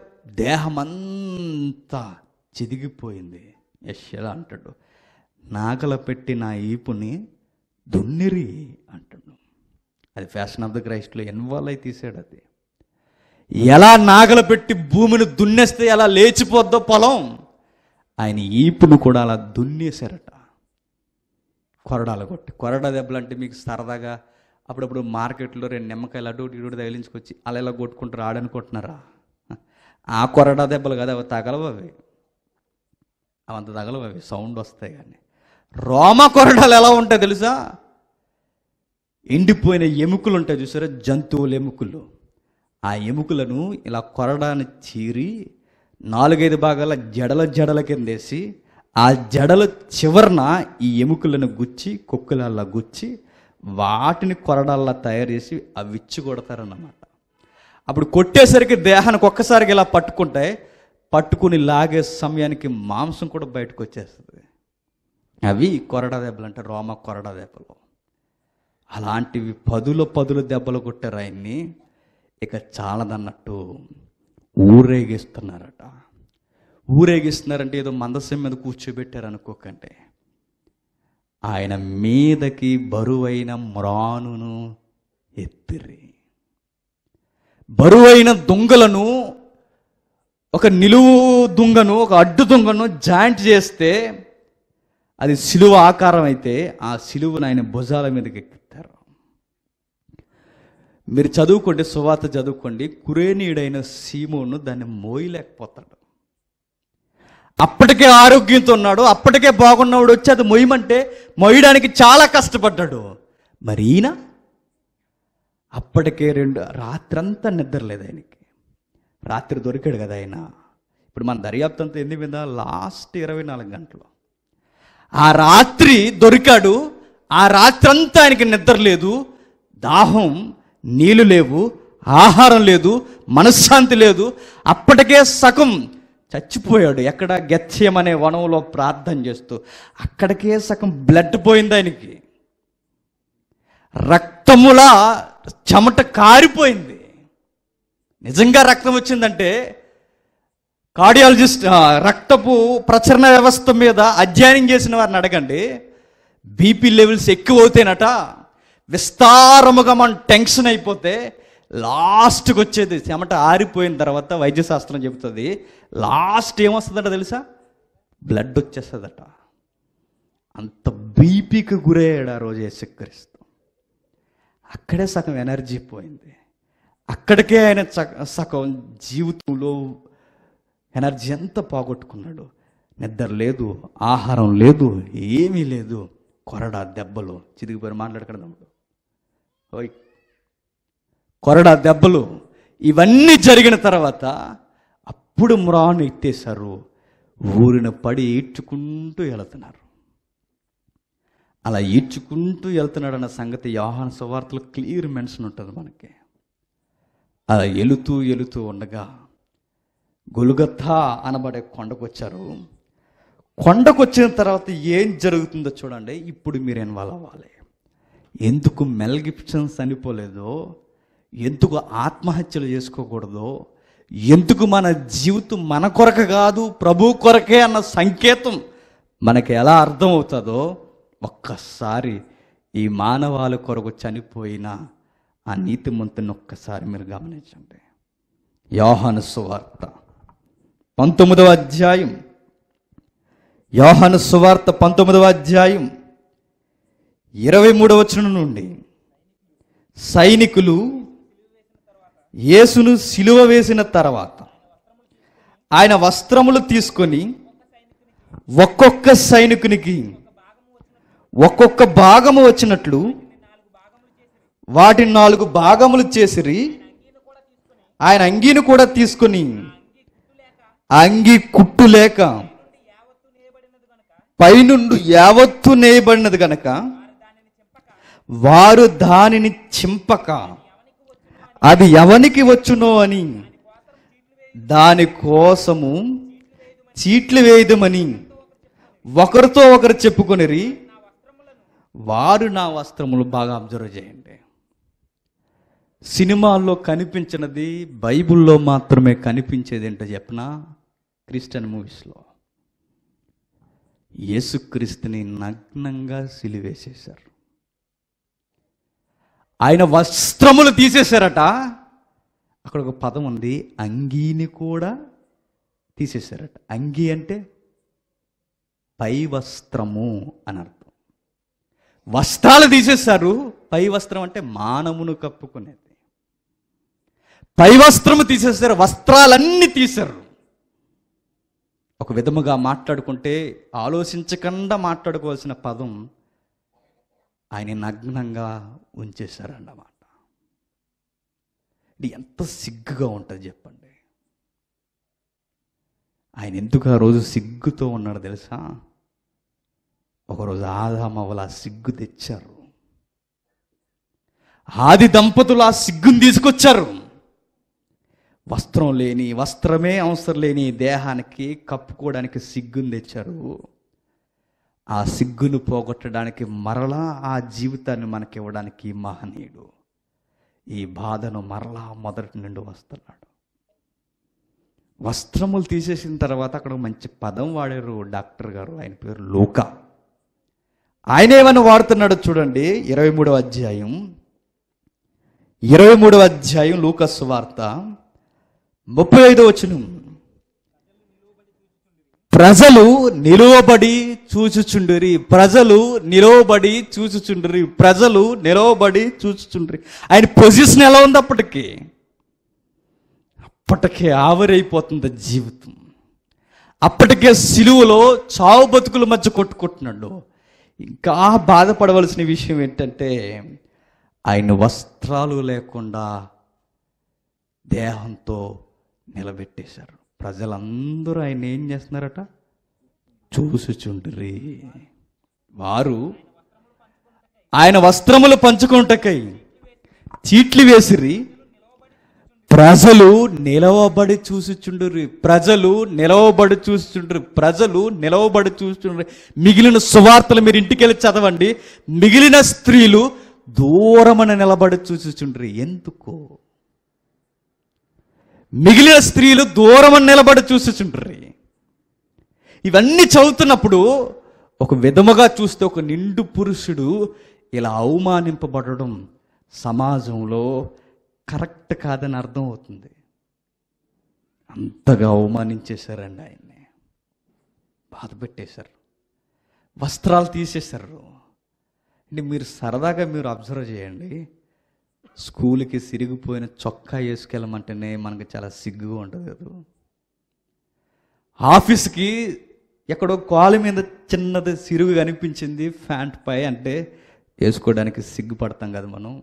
[SPEAKER 1] దేహమంతా చిదిగిపోయింది యశ్యలా అంటాడు నాగల పెట్టి నా ఈపుని దున్నిరి అంటాడు అది ఫ్యాషన్ ఆఫ్ ద క్రైస్ట్లో ఎన్వాల్వ్ అయి తీసాడు అది ఎలా నాగల పెట్టి భూమిని దున్నేస్తే ఎలా లేచిపోద్దో పొలం ఆయన ఈపును కూడా అలా దున్నేశారట కొరడాలు కొట్టి కొరడా దెబ్బలు అంటే మీకు సరదాగా అప్పుడప్పుడు మార్కెట్లో రెండు నిమ్మకాయలు అటు ఇటు ఇటు తగిలించుకొచ్చి అలా ఇలా కొట్టుకుంటారు ఆడనుకుంటున్నారా ఆ కొరడా దెబ్బలు కదా అవి తగలవు అవి అవంత తగలవు అవి సౌండ్ వస్తాయి కానీ రోమ కొరడాలు ఎలా ఉంటాయి తెలుసా ఎండిపోయిన ఎముకలు ఉంటాయి చూసారా జంతువుల ఎముకలు ఆ ఎముకలను ఇలా కొరడాన్ని చీరి నాలుగైదు భాగాల జడల జడల కిందేసి ఆ జడల చివరన ఈ ఎముకలను గుచ్చి కుక్కలల్లా గుచ్చి వాటిని కొరడాల్లా తయారు చేసి అవి విచ్చి కొడతారన్నమాట అప్పుడు కొట్టేసరికి దేహానికి ఒక్కసారికి ఇలా పట్టుకుంటే పట్టుకుని లాగే సమయానికి మాంసం కూడా బయటకు వచ్చేస్తుంది అవి కొరడా దెబ్బలు అంటే రోమ కొరడా దెబ్బలు అలాంటివి పదుల పదుల దెబ్బలు కొట్టారు ఆయన్ని ఇక చాలదన్నట్టు ఊరేగిస్తున్నారట ఊరేగిస్తున్నారంటే ఏదో మందసం మీద కూర్చోబెట్టారు అనుకోకండి ఆయన మీదకి బరువైన మ్రానును ఎత్తిరి బరువైన దొంగలను ఒక నిలువు దుంగను ఒక అడ్డు దుంగను జాయింట్ చేస్తే అది సిలువ ఆకారం అయితే ఆ సిలువను ఆయన భుజాల మీదకి ఎక్కిస్తారు మీరు చదువుకోండి సువాత చదువుకోండి కురేనీయుడైన సీమోను దాన్ని మోయలేకపోతాడు అప్పటికే ఆరోగ్యంతో ఉన్నాడు అప్పటికే బాగున్నవాడు వచ్చి అది మొయ్యమంటే మొయ్యడానికి చాలా కష్టపడ్డాడు మరి ఈయన అప్పటికే రెండు రాత్రంతా నిద్రలేదు ఆయనకి రాత్రి దొరికాడు కదా ఆయన ఇప్పుడు మన దర్యాప్తు అంతా ఎన్ని మీద లాస్ట్ ఇరవై నాలుగు గంటలు ఆ రాత్రి దొరికాడు ఆ రాత్రంతా ఆయనకి నిద్ర లేదు దాహం నీళ్లు లేవు ఆహారం లేదు మనశ్శాంతి లేదు అప్పటికే సగం చచ్చిపోయాడు ఎక్కడ గెత్యం అనే వనంలో ప్రార్థన చేస్తూ అక్కడికే సగం బ్లడ్ పోయింది ఆయనకి రక్తములా చెమట కారిపోయింది నిజంగా రక్తం వచ్చిందంటే కార్డియాలజిస్ట్ ఆ, రక్తపు ప్రచరణ వ్యవస్థ మీద అధ్యయనం చేసిన వారిని అడగండి బీపీ లెవెల్స్ ఎక్కువ అవుతాయినట విస్తారముగా మనం టెన్షన్ అయిపోతే లాస్ట్కి వచ్చేది చెమట ఆరిపోయిన తర్వాత వైద్యశాస్త్రం చెబుతుంది లాస్ట్ ఏమొస్తుందంట తెలుసా బ్లడ్ వచ్చేస్తుందట అంత బీపీకి గురయ్యాడు ఆ రోజు యేసుక్రీస్తు అక్కడే సగం ఎనర్జీ పోయింది అక్కడికే ఆయన సగ- సగం జీవితంలో ఎనర్జీ అంతా పోగొట్టుకున్నాడు నిద్ర లేదు ఆహారం లేదు ఏమీ లేదు కొరడా దెబ్బలు చిరిగిపోయి మాట్లాడకడం ఓయ్ కొరడా దెబ్బలు ఇవన్నీ జరిగిన తర్వాత అప్పుడు మ్రాను ఎత్తేశారు ఊరిన పడి ఈడ్చుకుంటూ వెళుతున్నారు అలా ఈడ్చుకుంటూ వెళ్తున్నాడు అన్న సంగతి యోహాను సువార్తలో క్లియర్ మెన్షన్ ఉంటుంది మనకి అలా ఎలుతూ ఎలుతూ ఉండగా గొలుగత్తా అనబడే కొండకు వచ్చారు కొండకు వచ్చిన తర్వాత ఏం జరుగుతుందో చూడండి ఇప్పుడు మీరు ఇన్వాల్వ్ అవ్వాలి ఎందుకు మెల్ గిప్సన్ చనిపోలేదో ఎందుకు ఆత్మహత్యలు చేసుకోకూడదో ఎందుకు మన జీవితం మన కొరకు కాదు ప్రభు కొరకే అన్న సంకేతం మనకి ఎలా అర్థమవుతుందో ఒక్కసారి ఈ మానవాళి కొరకు చనిపోయిన ఆ నీతిమంతుని ఒక్కసారి మీరు గమనించండి యోహాను సువార్త పంతొమ్మిదవ అధ్యాయం యోహాను సువార్త పంతొమ్మిదవ అధ్యాయం ఇరవై మూడవ వచనం నుండి సైనికులు యేసును సిలువ వేసిన తర్వాత ఆయన వస్త్రములు తీసుకొని ఒక్కొక్క సైనికునికి ఒక్కొక్క భాగము వచ్చినట్లు వాటిని నాలుగు భాగములు చేసిరి ఆయన అంగీని కూడా తీసుకొని ఆ అంగీ కుట్టు లేక పైనుండి యావత్తు నేయబడినది గనక వారు దానిని చింపక అది ఎవనికి వచ్చునో అని దాని కోసము చీట్లు వేయదమని ఒకరితో ఒకరు చెప్పుకొనిరి వారు నా వస్త్రములు బాగా అబ్జర్వ్ చేయండి సినిమాల్లో కనిపించినది బైబిల్లో మాత్రమే కనిపించేది ఏంటో చెప్పనా క్రిస్టియన్ మూవీస్లో యేసుక్రీస్తుని నగ్నంగా సిలివేసేశారు ఆయన వస్త్రములు తీసేశారట అక్కడ ఒక పదం ఉంది అంగీని కూడా తీసేశారట అంగీ అంటే పై వస్త్రము అని అర్థం వస్త్రాలు తీసేశారు పై వస్త్రం అంటే మానవును కప్పుకునేది పై వస్త్రము తీసేశారు వస్త్రాలన్నీ తీశారు ఒక విధముగా మాట్లాడుకుంటే ఆలోచించకుండా మాట్లాడుకోవాల్సిన పదం ఆయన నగ్నంగా ఉంచేశారన్నమాట ఇది ఎంత సిగ్గుగా ఉంటుంది చెప్పండి ఆయన ఎందుకు ఆ రోజు సిగ్గుతో ఉన్నాడు తెలుసా ఒకరోజు ఆదామవల ఆ సిగ్గు తెచ్చారు ఆది దంపతులు ఆ సిగ్గుని తీసుకొచ్చారు వస్త్రం లేని వస్త్రమే అవసరం లేని దేహానికి కప్పుకోవడానికి సిగ్గుని తెచ్చారు ఆ సిగ్గును పోగొట్టడానికి మరలా ఆ జీవితాన్ని మనకి ఇవ్వడానికి మహనీయుడు ఈ బాధను మరలా మొదటి నుండి వస్తున్నాడు వస్త్రములు తీసేసిన తర్వాత అక్కడ ఒక మంచి పదం వాడారు డాక్టర్ గారు ఆయన పేరు లోక ఆయన ఏమని వాడుతున్నాడో చూడండి ఇరవై మూడవ అధ్యాయం ఇరవై మూడవ అధ్యాయం లూకస్ వార్త ముప్పై ఐదో వచనం ప్రజలు నిలువబడి చూచుచుండిరి ప్రజలు నిలవబడి చూచుచుండిరి ప్రజలు నిలవబడి చూచుచుండిరి ఆయన పొజిషన్ ఎలా ఉంది అప్పటికి అప్పటికే ఆవిరైపోతుంది జీవితం అప్పటికే సిలువలో చావు బతుకుల మధ్య కొట్టుకుంటున్నాడు ఇంకా బాధపడవలసిన విషయం ఏంటంటే ఆయన వస్త్రాలు లేకుండా దేహంతో నిలబెట్టేశారు ప్రజలందరూ ఆయన ఏం చేస్తున్నారట చూసుచుండ్రి వారు ఆయన వస్త్రములు పంచుకుంటకై చీట్లు వేసిరి ప్రజలు నిలవబడి చూసిచుండ్రి ప్రజలు నిలవబడి చూసిచుండ్రి ప్రజలు నిలవబడి చూసిచుండ్రి మిగిలిన సువార్తలు మీరు ఇంటికి వెళ్ళి చదవండి మిగిలిన స్త్రీలు దూరమన నిలబడి చూసిచుండ్రి ఎందుకు మిగిలిన స్త్రీలు దూరమని నిలబడి చూసిచుండ్రి ఇవన్నీ చదువుతున్నప్పుడు ఒక విధముగా చూస్తే ఒక నిండు పురుషుడు ఇలా అవమానింపబడడం సమాజంలో కరెక్ట్ కాదని అర్థం అవుతుంది అంతగా అవమానించేశారండి ఆయన్ని బాధ పెట్టేశారు వస్త్రాలు తీసేశారు అంటే మీరు సరదాగా మీరు అబ్జర్వ్ చేయండి స్కూల్కి సిరిగిపోయిన చొక్కా వేసుకెళ్ళమంటేనే మనకు చాలా సిగ్గుగా ఉంటుంది కదా ఆఫీస్కి ఎక్కడో కాలు మీద చిన్నది సిరుగు కనిపించింది ఫ్యాంట్ పై అంటే వేసుకోవడానికి సిగ్గుపడతాం కదా మనం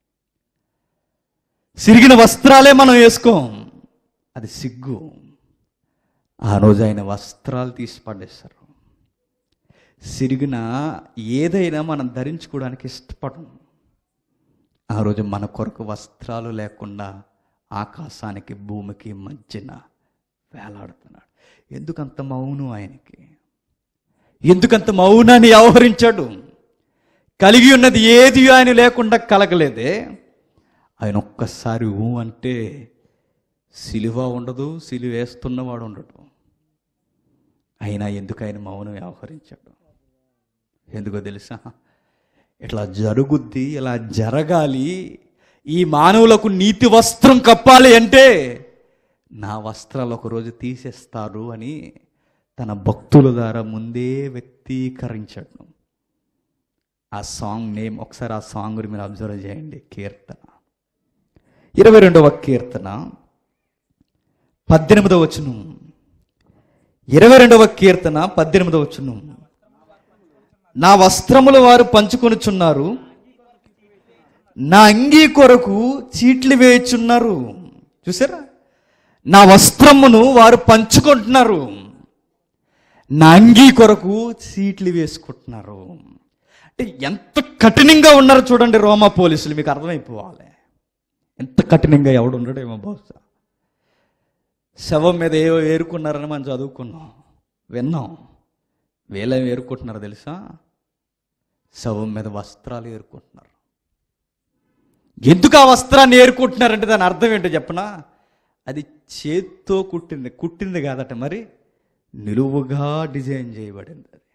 [SPEAKER 1] సిరిగిన వస్త్రాలే మనం వేసుకోం అది సిగ్గు ఆ రోజు ఆయన వస్త్రాలు తీసి పడేస్తారు సిరిగిన ఏదైనా మనం ధరించుకోవడానికి ఇష్టపడం ఆ రోజు మన కొరకు వస్త్రాలు లేకుండా ఆకాశానికి భూమికి మధ్యన వేలాడుతున్నాడు ఎందుకంత మౌనం ఆయనకి ఎందుకంత మౌనాన్ని వ్యవహరించాడు కలిగి ఉన్నది ఏది ఆయన లేకుండా కలగలేదే ఆయన ఒక్కసారి ఊ అంటే సిలువ ఉండదు సిలువ వేస్తున్నవాడు ఉండడు అయినా ఎందుకు ఆయన మౌనం వ్యవహరించాడు ఎందుకో తెలుసా ఇట్లా జరుగుద్ది ఇలా జరగాలి ఈ మానవులకు నీతి వస్త్రం కప్పాలి అంటే నా వస్త్రాలు ఒకరోజు తీసేస్తారు అని తన భక్తుల ద్వారా ముందే వ్యక్తీకరించాడు ఆ సాంగ్ నేమ్ ఒకసారి ఆ సాంగ్ మీరు అబ్జర్వ్ చేయండి కీర్తన ఇరవై రెండవ కీర్తన పద్దెనిమిదవ వచనం ఇరవై రెండవ కీర్తన పద్దెనిమిదవ వచనం నా వస్త్రములు వారు పంచుకొనుచున్నారు నా అంగీ కొరకు చీట్లు వేయుచున్నారు చూసారా నా వస్త్రమును వారు పంచుకుంటున్నారు నా అంగీ కొరకు చీట్లు వేసుకుంటున్నారు అంటే ఎంత కఠినంగా ఉన్నారు చూడండి రోమా పోలీసులు మీకు అర్థమైపోవాలి ఎంత కఠినంగా ఎవడు ఉండడేమో బహుశా శవం మీద ఏవో ఏరుకున్నారని మనం చదువుకున్నాం విన్నాం వీళ్ళేం ఏరుకుంటున్నారు తెలుసా శవం మీద వస్త్రాలు ఏరుకుంటున్నారు ఎందుకు ఆ వస్త్రాన్ని ఏరుకుంటున్నారంటే దాని అర్థం ఏంటో చెప్పనా అది చేత్తో కుట్టింది కుట్టింది కాదట మరి నిలువుగా డిజైన్ చేయబడింది అది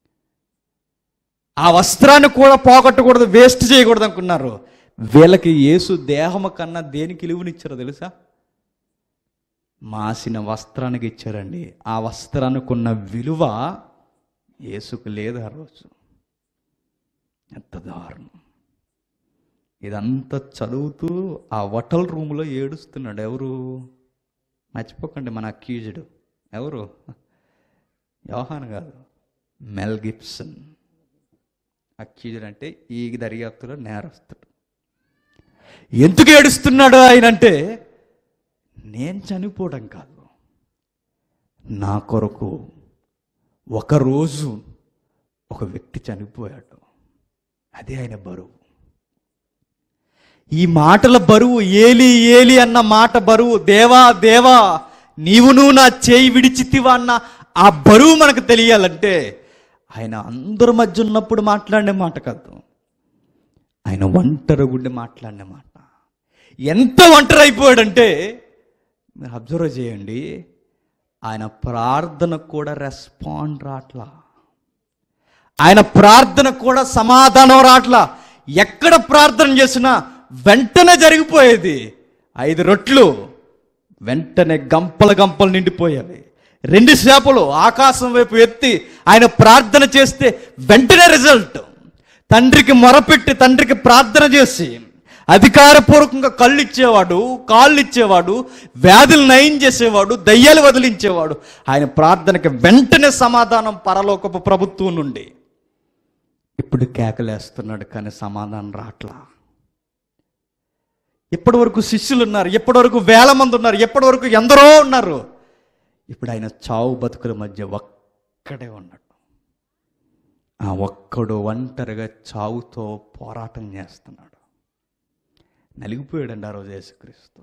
[SPEAKER 1] ఆ వస్త్రాన్ని కూడా పోగొట్టకూడదు వేస్ట్ చేయకూడదు అనుకున్నారు వీళ్ళకి యేసు దేహము కన్నా దేనికి విలువనిచ్చారో తెలుసా మాసిన వస్త్రానికి ఇచ్చారండి ఆ వస్త్రానికి ఉన్న విలువ యేసుకు లేదు ఆ రోజు ఎంత దారుణం ఇదంతా చదువుతూ ఆ హోటల్ రూమ్లో ఏడుస్తున్నాడు ఎవరు మర్చిపోకండి మన అక్యూజుడు ఎవరు యోహాన్ కాదు మెల్ గిప్సన్ అక్యూజుడు అంటే ఈ దర్యాప్తులో నేరస్తుడు ఎందుకు ఏడుస్తున్నాడు ఆయన అంటే నేను చనిపోవడం కాదు నా కొరకు ఒకరోజు ఒక వ్యక్తి చనిపోయాడు అదే ఆయన బరువు ఈ మాటల బరువు ఏలి ఏలి అన్న మాట బరువు దేవా దేవా నీవును నా చేయి విడిచితివా అన్న ఆ బరువు మనకు తెలియాలంటే ఆయన అందరి మధ్య ఉన్నప్పుడు మాట్లాడే మాట కాదు ఆయన ఒంటరి గుండె మాట్లాడిన మాట ఎంత ఒంటరి అయిపోయాడంటే మీరు అబ్జర్వ్ చేయండి ఆయన ప్రార్థనకు కూడా రెస్పాండ్ రాట్లా ఆయన ప్రార్థన కూడా సమాధానం రాట్లా ఎక్కడ ప్రార్థన చేసినా వెంటనే జరిగిపోయేది ఐదు రొట్లు వెంటనే గంపల గంపలు నిండిపోయేవి రెండు చేపలు ఆకాశం వైపు ఎత్తి ఆయన ప్రార్థన చేస్తే వెంటనే రిజల్ట్ తండ్రికి మొరపెట్టి తండ్రికి ప్రార్థన చేసి అధికారపూర్వకంగా కళ్ళు ఇచ్చేవాడు కాళ్ళు ఇచ్చేవాడు వ్యాధులు నయం చేసేవాడు దయ్యాలు వదిలించేవాడు ఆయన ప్రార్థనకి వెంటనే సమాధానం పరలోకపు ప్రభుత్వం నుండి ఇప్పుడు కేకలేస్తున్నాడు కానీ సమాధానం రాట్లా ఇప్పటి వరకు శిష్యులు ఉన్నారు ఇప్పటి వరకు వేల మంది ఉన్నారు ఇప్పటి వరకు ఎందరో ఉన్నారు ఇప్పుడు ఆయన చావు బతుకుల మధ్య ఒక్కడే ఉన్నాడు ఆ ఒక్కడు ఒంటరిగా చావుతో పోరాటం చేస్తున్నాడు నలిగిపోయాడండి ఆ రోజు యేసుక్రీస్తు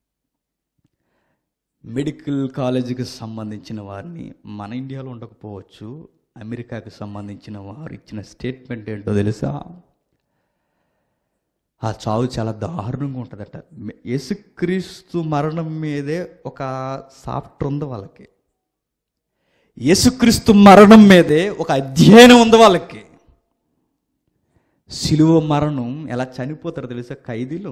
[SPEAKER 1] మెడికల్ కాలేజీకి సంబంధించిన వారిని మన ఇండియాలో ఉండకపోవచ్చు అమెరికాకి సంబంధించిన వారు ఇచ్చిన స్టేట్మెంట్ ఏంటో తెలుసా ఆ చావు చాలా దారుణంగా ఉంటుందట యేసుక్రీస్తు మరణం మీదే ఒక సాఫ్ట్వేర్ ఉంది వాళ్ళకి యేసుక్రీస్తు మరణం మీదే ఒక అధ్యయనం ఉంది వాళ్ళకి సిలువ మరణం ఎలా చనిపోతారో తెలుసా ఖైదీలు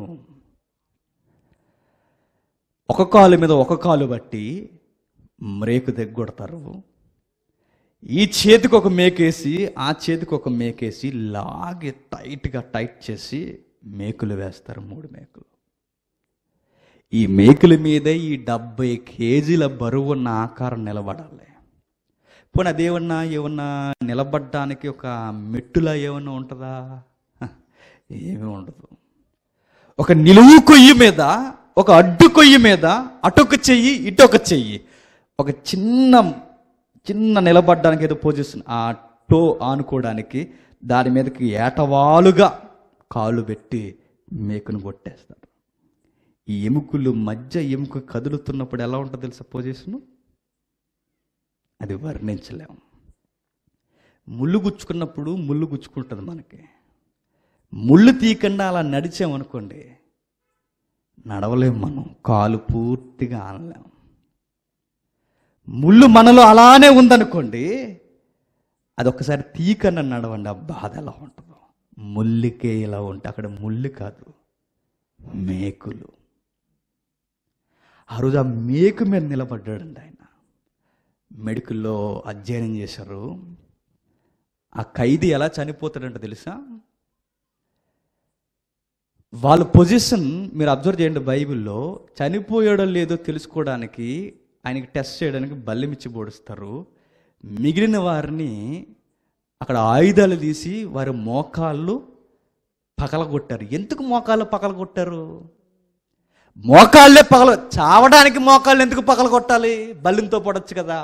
[SPEAKER 1] ఒక కాలు మీద ఒక కాలు బట్టి మ్రేకు దగ్గొడతారు ఈ చేతికి ఒక మేకేసి ఆ చేతికి ఒక మేకేసి లాగి టైట్గా టైట్ చేసి మేకులు వేస్తారు మూడు మేకులు ఈ మేకుల మీదే ఈ డెబ్బై కేజీల బరువు ఉన్న ఆకారం నిలబడాలి పోనీ అదేమన్నా ఏమన్నా నిలబడడానికి ఒక మెట్టులా ఏమన్నా ఉంటుందా హ, ఏమీ ఉండదు ఒక నిలువు కొయ్యి మీద ఒక అడ్డు కొయ్యి మీద అటొక చెయ్యి ఇటొక చెయ్యి ఒక చిన్న చిన్న నిలబడడానికి ఏదో పొజిషన్ ఆ టో ఆనుకోవడానికి దాని మీదకి ఏటవాలుగా కాళ్ళు పెట్టి మేకును కొట్టేస్తారు ఈ ఎముకలు మధ్య ఎముక కదులుతున్నప్పుడు ఎలా ఉంటుంది తెలుసా పొజిషను అది వర్ణించలేము ముళ్ళు గుచ్చుకున్నప్పుడు ముళ్ళు గుచ్చుకుంటుంది మనకి ముళ్ళు తీయకుండా అలా నడిచామనుకోండి నడవలేం మనం కాలు పూర్తిగా ఆనలేం ముళ్ళు మనలో అలానే ఉందనుకోండి అది ఒక్కసారి తీకన్నా నడవండి ఆ బాధ ఎలా ఉంటుందో ముల్లికే ఇలా ఉంటే అక్కడ ముళ్ళు కాదు మేకులు ఆ రోజు ఆ మేకు మీద నిలబడ్డాడండి ఆయన మెడికల్లో అధ్యయనం చేశారు ఆ ఖైదీ ఎలా చనిపోతాడంట తెలుసా వాళ్ళ పొజిషన్ మీరు అబ్జర్వ్ చేయండి బైబిల్లో చనిపోయాడో లేదో తెలుసుకోవడానికి ఆయనకి టెస్ట్ చేయడానికి బల్లెమిచ్చి పొడుస్తారు మిగిలిన వారిని అక్కడ ఆయుధాలు తీసి వారి మోకాళ్ళు పగలగొట్టారు ఎందుకు మోకాళ్ళు పగలగొట్టారు మోకాళ్ళే పగల చావడానికి మోకాళ్ళు ఎందుకు పగలగొట్టాలి బల్లింతో పడొచ్చు కదా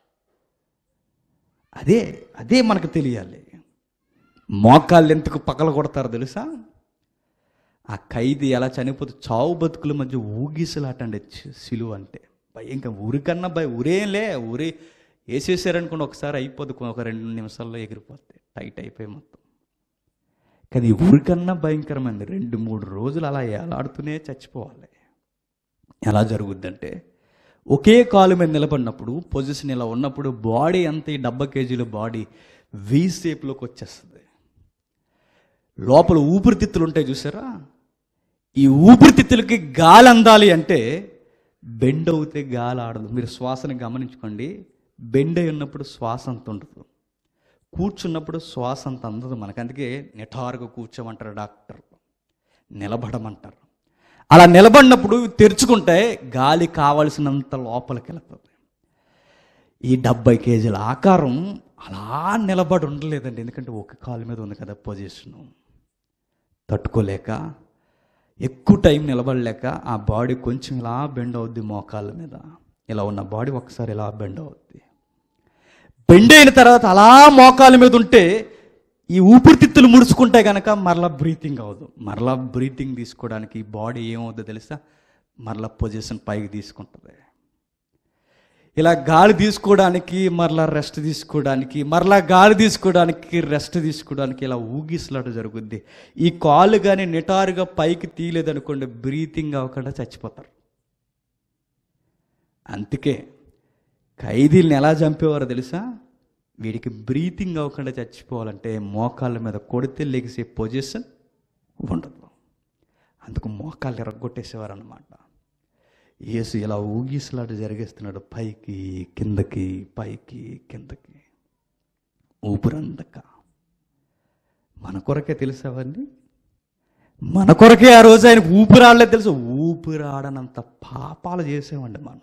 [SPEAKER 1] అదే అదే మనకు తెలియాలి మోకాళ్ళు ఎందుకు పగల కొడతారో తెలుసా ఆ ఖైదీ ఎలా చనిపోతే చావు బతుకుల మధ్య ఊగిసలాటండి సిలువ అంటే భయ ఇంకా ఊరికన్నా భయ ఊరేంలే ఊరే వేసేసారనుకోండి ఒకసారి అయిపోద్ది ఒక రెండు నిమిషాల్లో ఎగిరిపోద్ది టైట్ అయిపోయి మొత్తం కానీ ఈ ఊరికన్నా భయంకరమైంది రెండు మూడు రోజులు అలా ఏలాడుతూనే చచ్చిపోవాలి ఎలా జరుగుద్దంటే ఒకే కాలు మీద నిలబడినప్పుడు పొజిషన్ ఇలా ఉన్నప్పుడు బాడీ అంత ఈ డెబ్బై కేజీల బాడీ వీ షేప్లోకి వచ్చేస్తుంది లోపల ఊపిరితిత్తులు ఉంటాయి చూసారా ఈ ఊపిరితిత్తులకి గాలి అందాలి అంటే బెండ్ అవుతే గాలి ఆడదు మీరు శ్వాసని గమనించుకోండి బెండ్ అయి ఉన్నప్పుడు శ్వాస అంత ఉండదు కూర్చున్నప్పుడు శ్వాస అంత అందదు మనకు అందుకే నిఠారుగా కూర్చోమంటారు డాక్టర్ నిలబడమంటారు అలా నిలబడినప్పుడు తెరుచుకుంటే గాలి కావలసినంత లోపలికి వెళ్తుంది ఈ డెబ్బై కేజీల ఆకారం అలా నిలబడి ఉండలేదండి ఎందుకంటే ఒక కాలు మీద ఉంది కదా పొజిషను తట్టుకోలేక ఎక్కువ టైం నిలబడలేక ఆ బాడీ కొంచెం ఇలా బెండ్ అవుద్ది మోకాళ్ళ మీద ఇలా ఉన్న బాడీ ఒకసారి ఇలా బెండ్ అవుద్ది బెండ్ అయిన తర్వాత అలా మోకాళ్ళ మీద ఉంటే ఈ ఊపిరితిత్తులు ముడుచుకుంటే కనుక మరలా బ్రీతింగ్ అవ్వదు మరలా బ్రీతింగ్ తీసుకోవడానికి ఈ బాడీ ఏమవుద్దో తెలుసా మరలా పొజిషన్ పైకి తీసుకుంటుంది ఇలా గాలి తీసుకోవడానికి మరలా రెస్ట్ తీసుకోవడానికి మరలా గాలి తీసుకోవడానికి రెస్ట్ తీసుకోవడానికి ఇలా ఊగిసలాట జరుగుద్ది ఈ కాలు కానీ నిటారుగా పైకి తీయలేదనుకోండి బ్రీతింగ్ అవ్వకుండా చచ్చిపోతారు అందుకే ఖైదీల్ని ఎలా చంపేవారో తెలుసా వీడికి బ్రీతింగ్ అవ్వకుండా చచ్చిపోవాలంటే మోకాళ్ళ మీద కొడితే లెగిసే పొజిషన్ ఉండదు అందుకు మోకాళ్ళు ఎరగొట్టేసేవారు అనమాట యేసు ఇలా ఊగిసలాట జరిగేస్తున్నాడు పైకి కిందకి పైకి కిందకి ఊపిరందక మన కొరకే తెలుసావండి మన కొరకే ఆ రోజు ఆయన ఊపిరాడలే తెలుసు ఊపిరాడనంత పాపాలు చేసామండి మనం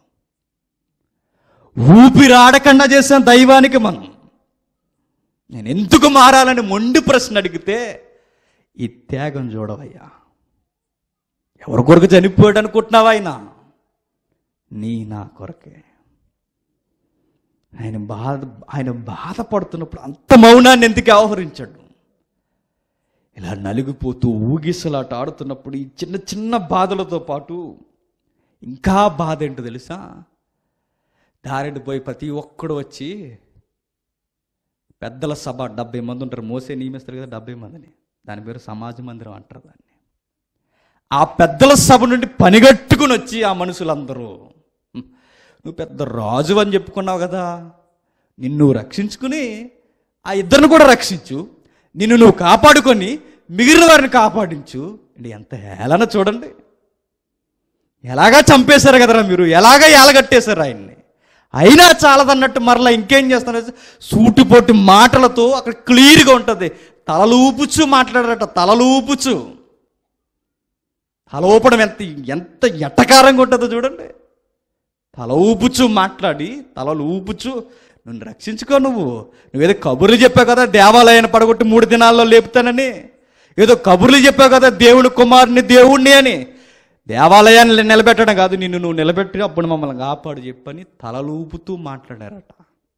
[SPEAKER 1] ఊపిరాడకుండా చేసాం దైవానికి మనం నేను ఎందుకు మారాలని మొండి ప్రశ్న అడిగితే ఈ త్యాగం చూడవయ్యా ఎవరి కొరకు చనిపోయాడు అనుకుంటున్నావా ఆయన నీ నా కొరకే ఆయన బాధ ఆయన బాధపడుతున్నప్పుడు అంత మౌనాన్ని ఎందుకు ఆహరించాడు ఇలా నలిగిపోతూ ఊగిసలాట ఆడుతున్నప్పుడు ఈ చిన్న చిన్న బాధలతో పాటు ఇంకా బాధ ఏంటో తెలుసా దారిని పోయి ప్రతి ఒక్కడు వచ్చి పెద్దల సభ డెబ్బై మంది ఉంటారు మోసే నియమిస్తారు కదా డెబ్బై మందిని దాని పేరు సమాజ మందిరం అంటారు దాన్ని ఆ పెద్దల సభ నుండి పనిగట్టుకుని వచ్చి ఆ మనుషులందరూ "హ్మ్, నువ్వు పెద్ద రాజు అని చెప్పుకున్నావు కదా నిన్ను రక్షించుకుని ఆ ఇద్దరిని కూడా రక్షించు నిన్ను నువ్వు కాపాడుకొని మిగిలిన వారిని కాపాడించు అంటే ఎంత హేళన చూడండి ఎలాగా చంపేశారు కదరా మీరు ఎలాగా ఏలగట్టేశారు ఆయన్ని అయినా చాలదన్నట్టు మరలా ఇంకేం చేస్తున్నారు సూటిపోటి మాటలతో అక్కడ క్లియర్గా ఉంటుంది తలలు ఊపుచ్చు మాట్లాడారట తలలు ఊపుచ్చు తల ఊపడం ఎంత ఎంత ఎట్టకారంగా ఉంటుందో చూడండి తల ఊపుచ్చు మాట్లాడి తలలు ఊపుచ్చు నువ్వు రక్షించుకో నువ్వు నువ్వేదో కబుర్లు చెప్పావు కదా దేవాలయాన్ని పడగొట్టి మూడు దినాల్లో లేపుతానని ఏదో కబుర్లు చెప్పావు కదా దేవుని కుమారుని దేవుణ్ణి అని దేవాలయాన్ని నిలబెట్టడం కాదు నిన్ను నువ్వు నిలబెట్టి అప్పుడు మమ్మల్ని కాపాడు చెప్పని తలలూపుతూ మాట్లాడారట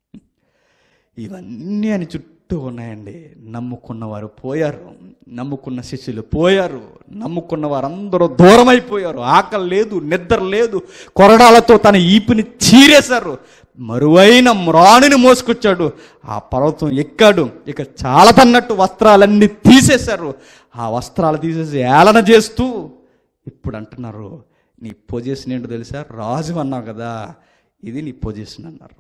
[SPEAKER 1] ఇవన్నీ అని చుట్టూ ఉన్నాయండి నమ్ముకున్న వారు పోయారు నమ్ముకున్న శిష్యులు పోయారు నమ్ముకున్న వారందరూ దూరం అయిపోయారు ఆకలి లేదు నిద్ర లేదు కొరడాలతో తన ఈపిని చీరేశారు మరువైన మ్రాణిని మోసుకొచ్చాడు ఆ పర్వతం ఎక్కాడు ఇక చాలా తన్నట్టు వస్త్రాలన్నీ తీసేశారు ఆ వస్త్రాలు తీసేసి ఏలన చేస్తూ ఇప్పుడు అంటున్నారు నీ పొజిషన్ ఏంటో తెలుసా రాజు అన్నావు కదా ఇది నీ పొజిషన్ అన్నారు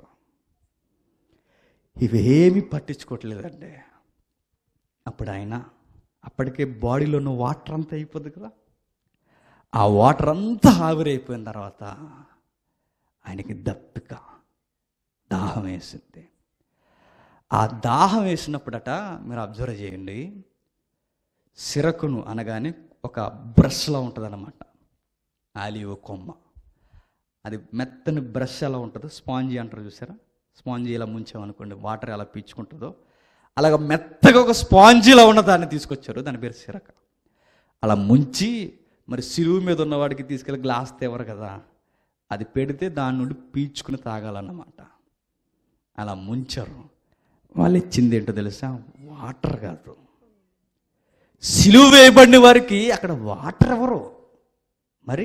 [SPEAKER 1] ఇవేమీ పట్టించుకోవట్లేదండి అప్పుడు ఆయన అప్పటికే బాడీలో ఉన్న వాటర్ అంతా అయిపోద్ది కదా ఆ వాటర్ అంతా ఆవిరైపోయిన తర్వాత ఆయనకి దప్పిక దాహం వేసింది ఆ దాహం వేసినప్పుడట మీరు అబ్జర్వ్ చేయండి సిరకును అనగానే ఒక బ్రష్లా ఉంటుంది అనమాట ఆలివ్ కొమ్మ అది మెత్తని బ్రష్ ఎలా ఉంటుందో స్పాంజీ అంటారు చూసారా స్పాంజీ ఇలా ముంచామనుకోండి వాటర్ ఎలా పీల్చుకుంటుందో అలాగ మెత్తగా ఒక స్పాంజీలా ఉన్న దాన్ని తీసుకొచ్చారు దాని పేరు సిరక అలా ముంచి మరి సిలువు మీద ఉన్నవాడికి తీసుకెళ్ళి గ్లాస్ తేవరు కదా అది పెడితే దాని నుండి పీల్చుకుని తాగాలన్నమాట అలా ముంచారు వాళ్ళు ఇచ్చింది ఏంటో తెలుసా వాటర్ కాదు సిలువ వేయబడిన వారికి అక్కడ వాటర్ ఎవరు మరి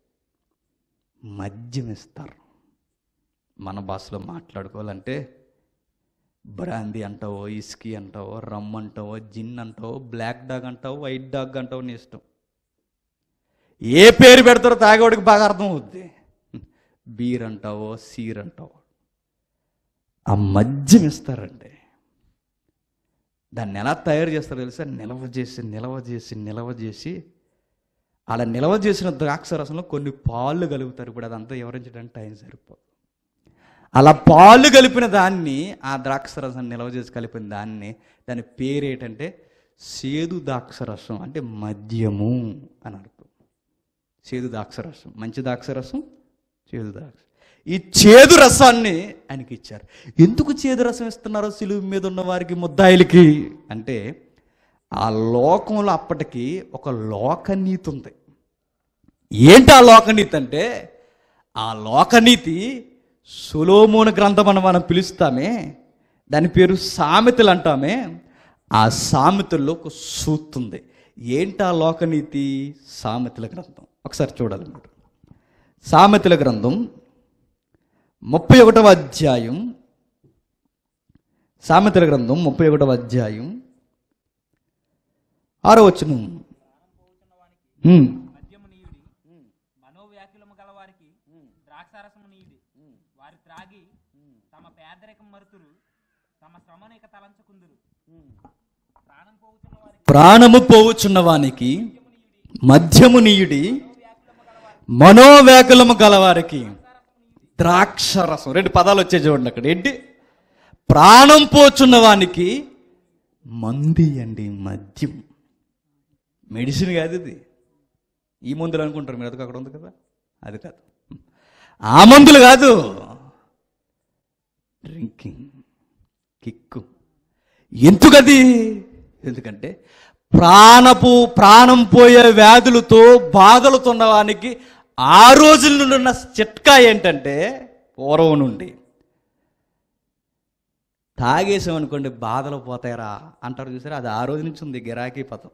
[SPEAKER 1] మద్యం ఇస్తారు మన భాషలో మాట్లాడుకోవాలంటే బ్రాందీ అంటావో ఇస్కీ అంటావో రమ్ అంటావో జిన్ అంటావో బ్లాక్ డాగ్ అంటావో వైట్ డాగ్ అంటావో నీ ఇష్టం ఏ పేరు పెడతారో తాగేవాడికి బాగా అర్థం అవుద్ది బీర్ అంటావో సీర్ అంటావో ఆ మద్యం ఇస్తారండి దాన్ని ఎలా తయారు చేస్తారో తెలుసా నిల్వ చేసి నిల్వ చేసి నిల్వ చేసి అలా నిల్వ చేసిన ద్రాక్ష రసంలో కొన్ని పాలు కలుపుతారు ఇప్పుడు అదంతా వివరించడానికి టైం సరిపోదు అలా పాలు కలిపిన దాన్ని ఆ ద్రాక్ష రసం నిల్వ చేసి కలిపిన దాన్ని దాని పేరు ఏంటంటే సేదు ద్రాక్షరసం అంటే మద్యము అని అర్థం చేదు ద్రాక్షరసం మంచి ద్రాక్షరసం చేదు ద్రాక్ష ఈ చేదు రసాన్ని ఆయనకి ఇచ్చారు ఎందుకు చేదు రసం ఇస్తున్నారో సిలువు మీద ఉన్న వారికి ముద్దాయిలకి అంటే ఆ లోకంలో అప్పటికి ఒక లోకనీతి ఉంది ఏంటి ఆ లోకనీతి అంటే ఆ లోకనీతి సులోమోన గ్రంథం అని మనం పిలుస్తామే దాని పేరు సామెతలు అంటామే ఆ సామెతల్లో ఒక సూత్ ఉంది ఏంటి ఆ లోకనీతి సామెతల గ్రంథం ఒకసారి చూడాలి మీరు సామెతల గ్రంథం ముప్పై ఒకటవ అధ్యాయం సామెతల గ్రంథం ముప్పై ఒకటవ అధ్యాయం ఆరో వచ్చును హ్మ్.
[SPEAKER 2] మద్యము నీయుడి మనోవ్యాకులము గల వారికి ద్రాక్షారసము నీయుడి వారి త్రాగి తమ పేదరికం మరుతురు తమ శ్రమను ఇక తలంచుకుందురు ప్రాణం పోగుతున్న వారికి
[SPEAKER 1] ప్రాణము పోవుచున్న వానికి మధ్యము నీయుడి మనోవ్యాకులము గలవారికి ద్రాక్ష రసం రెండు పదాలు వచ్చే చూడండి అక్కడ ఏంటి ప్రాణం పోచున్న వానికి మంది అండి మద్యం మెడిసిన్ కాదు ఇది ఈ మందులు అనుకుంటారు మీరు అదొక అక్కడ ఉంది కదా అది కాదు ఆ మందులు కాదు డ్రింకింగ్ కిక్కు ఎందుకది ఎందుకంటే ప్రాణపు ప్రాణం పోయే వ్యాధులతో బాధలతో ఉన్నవానికి ఆ రోజుల నుండి ఉన్న చిట్కా ఏంటంటే పూర్వం నుండి తాగేసామనుకోండి బాధలు పోతాయరా అంటారు చూసారా అది ఆ రోజు నుంచి ఉంది గిరాకీ పదం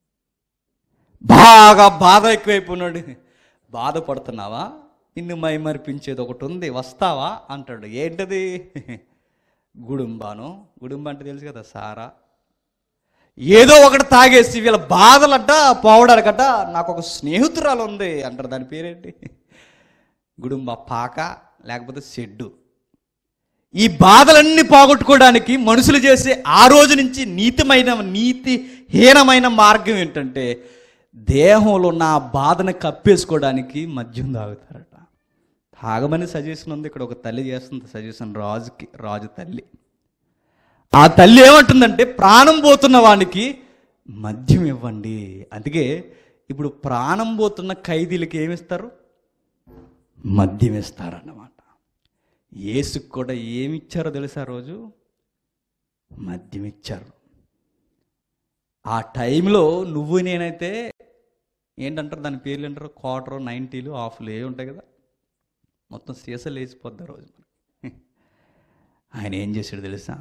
[SPEAKER 1] బాగా బాధ ఎక్కువైపోయినాడు బాధపడుతున్నావా నిన్ను మైమరిపించేది ఒకటి ఉంది వస్తావా అంటాడు ఏంటది గుడుంబాను గుడుంబ అంటే తెలుసు కదా సారా ఏదో ఒకటి తాగేసి వీళ్ళ బాధలంట పోవడానికట నాకు ఒక స్నేహితురాలు ఉంది అంటారు దాని పేరేంటి గుడుంబ పాక లేకపోతే షెడ్డు ఈ బాధలన్నీ పోగొట్టుకోవడానికి మనుషులు చేసే ఆ రోజు నుంచి నీతిమైన నీతిహీనమైన మార్గం ఏంటంటే దేహంలో ఉన్న ఆ బాధను కప్పేసుకోవడానికి మద్యం తాగుతారట తాగమని సజెషన్ ఉంది ఇక్కడ ఒక తల్లి చేస్తుంది సజెషన్ రాజుకి రాజు తల్లి ఆ తల్లి ఏమంటుందంటే ప్రాణం పోతున్న వానికి మద్యం ఇవ్వండి అందుకే ఇప్పుడు ప్రాణం పోతున్న ఖైదీలకి ఏమిస్తారు మద్యం ఇస్తారన్నమాట యేసుకు కూడా ఏమి ఇచ్చారో తెలుసా ఆ రోజు మద్యం ఇచ్చారు ఆ టైంలో నువ్వు నేనైతే ఏంటంటారు దాని పేర్లు అంటారు క్వార్టర్ నైంటీలు హాఫ్లు ఏ ఉంటాయి కదా మొత్తం సీసలు వేసిపోద్ది ఆ రోజు మనకి ఆయన ఏం చేశాడు తెలుసా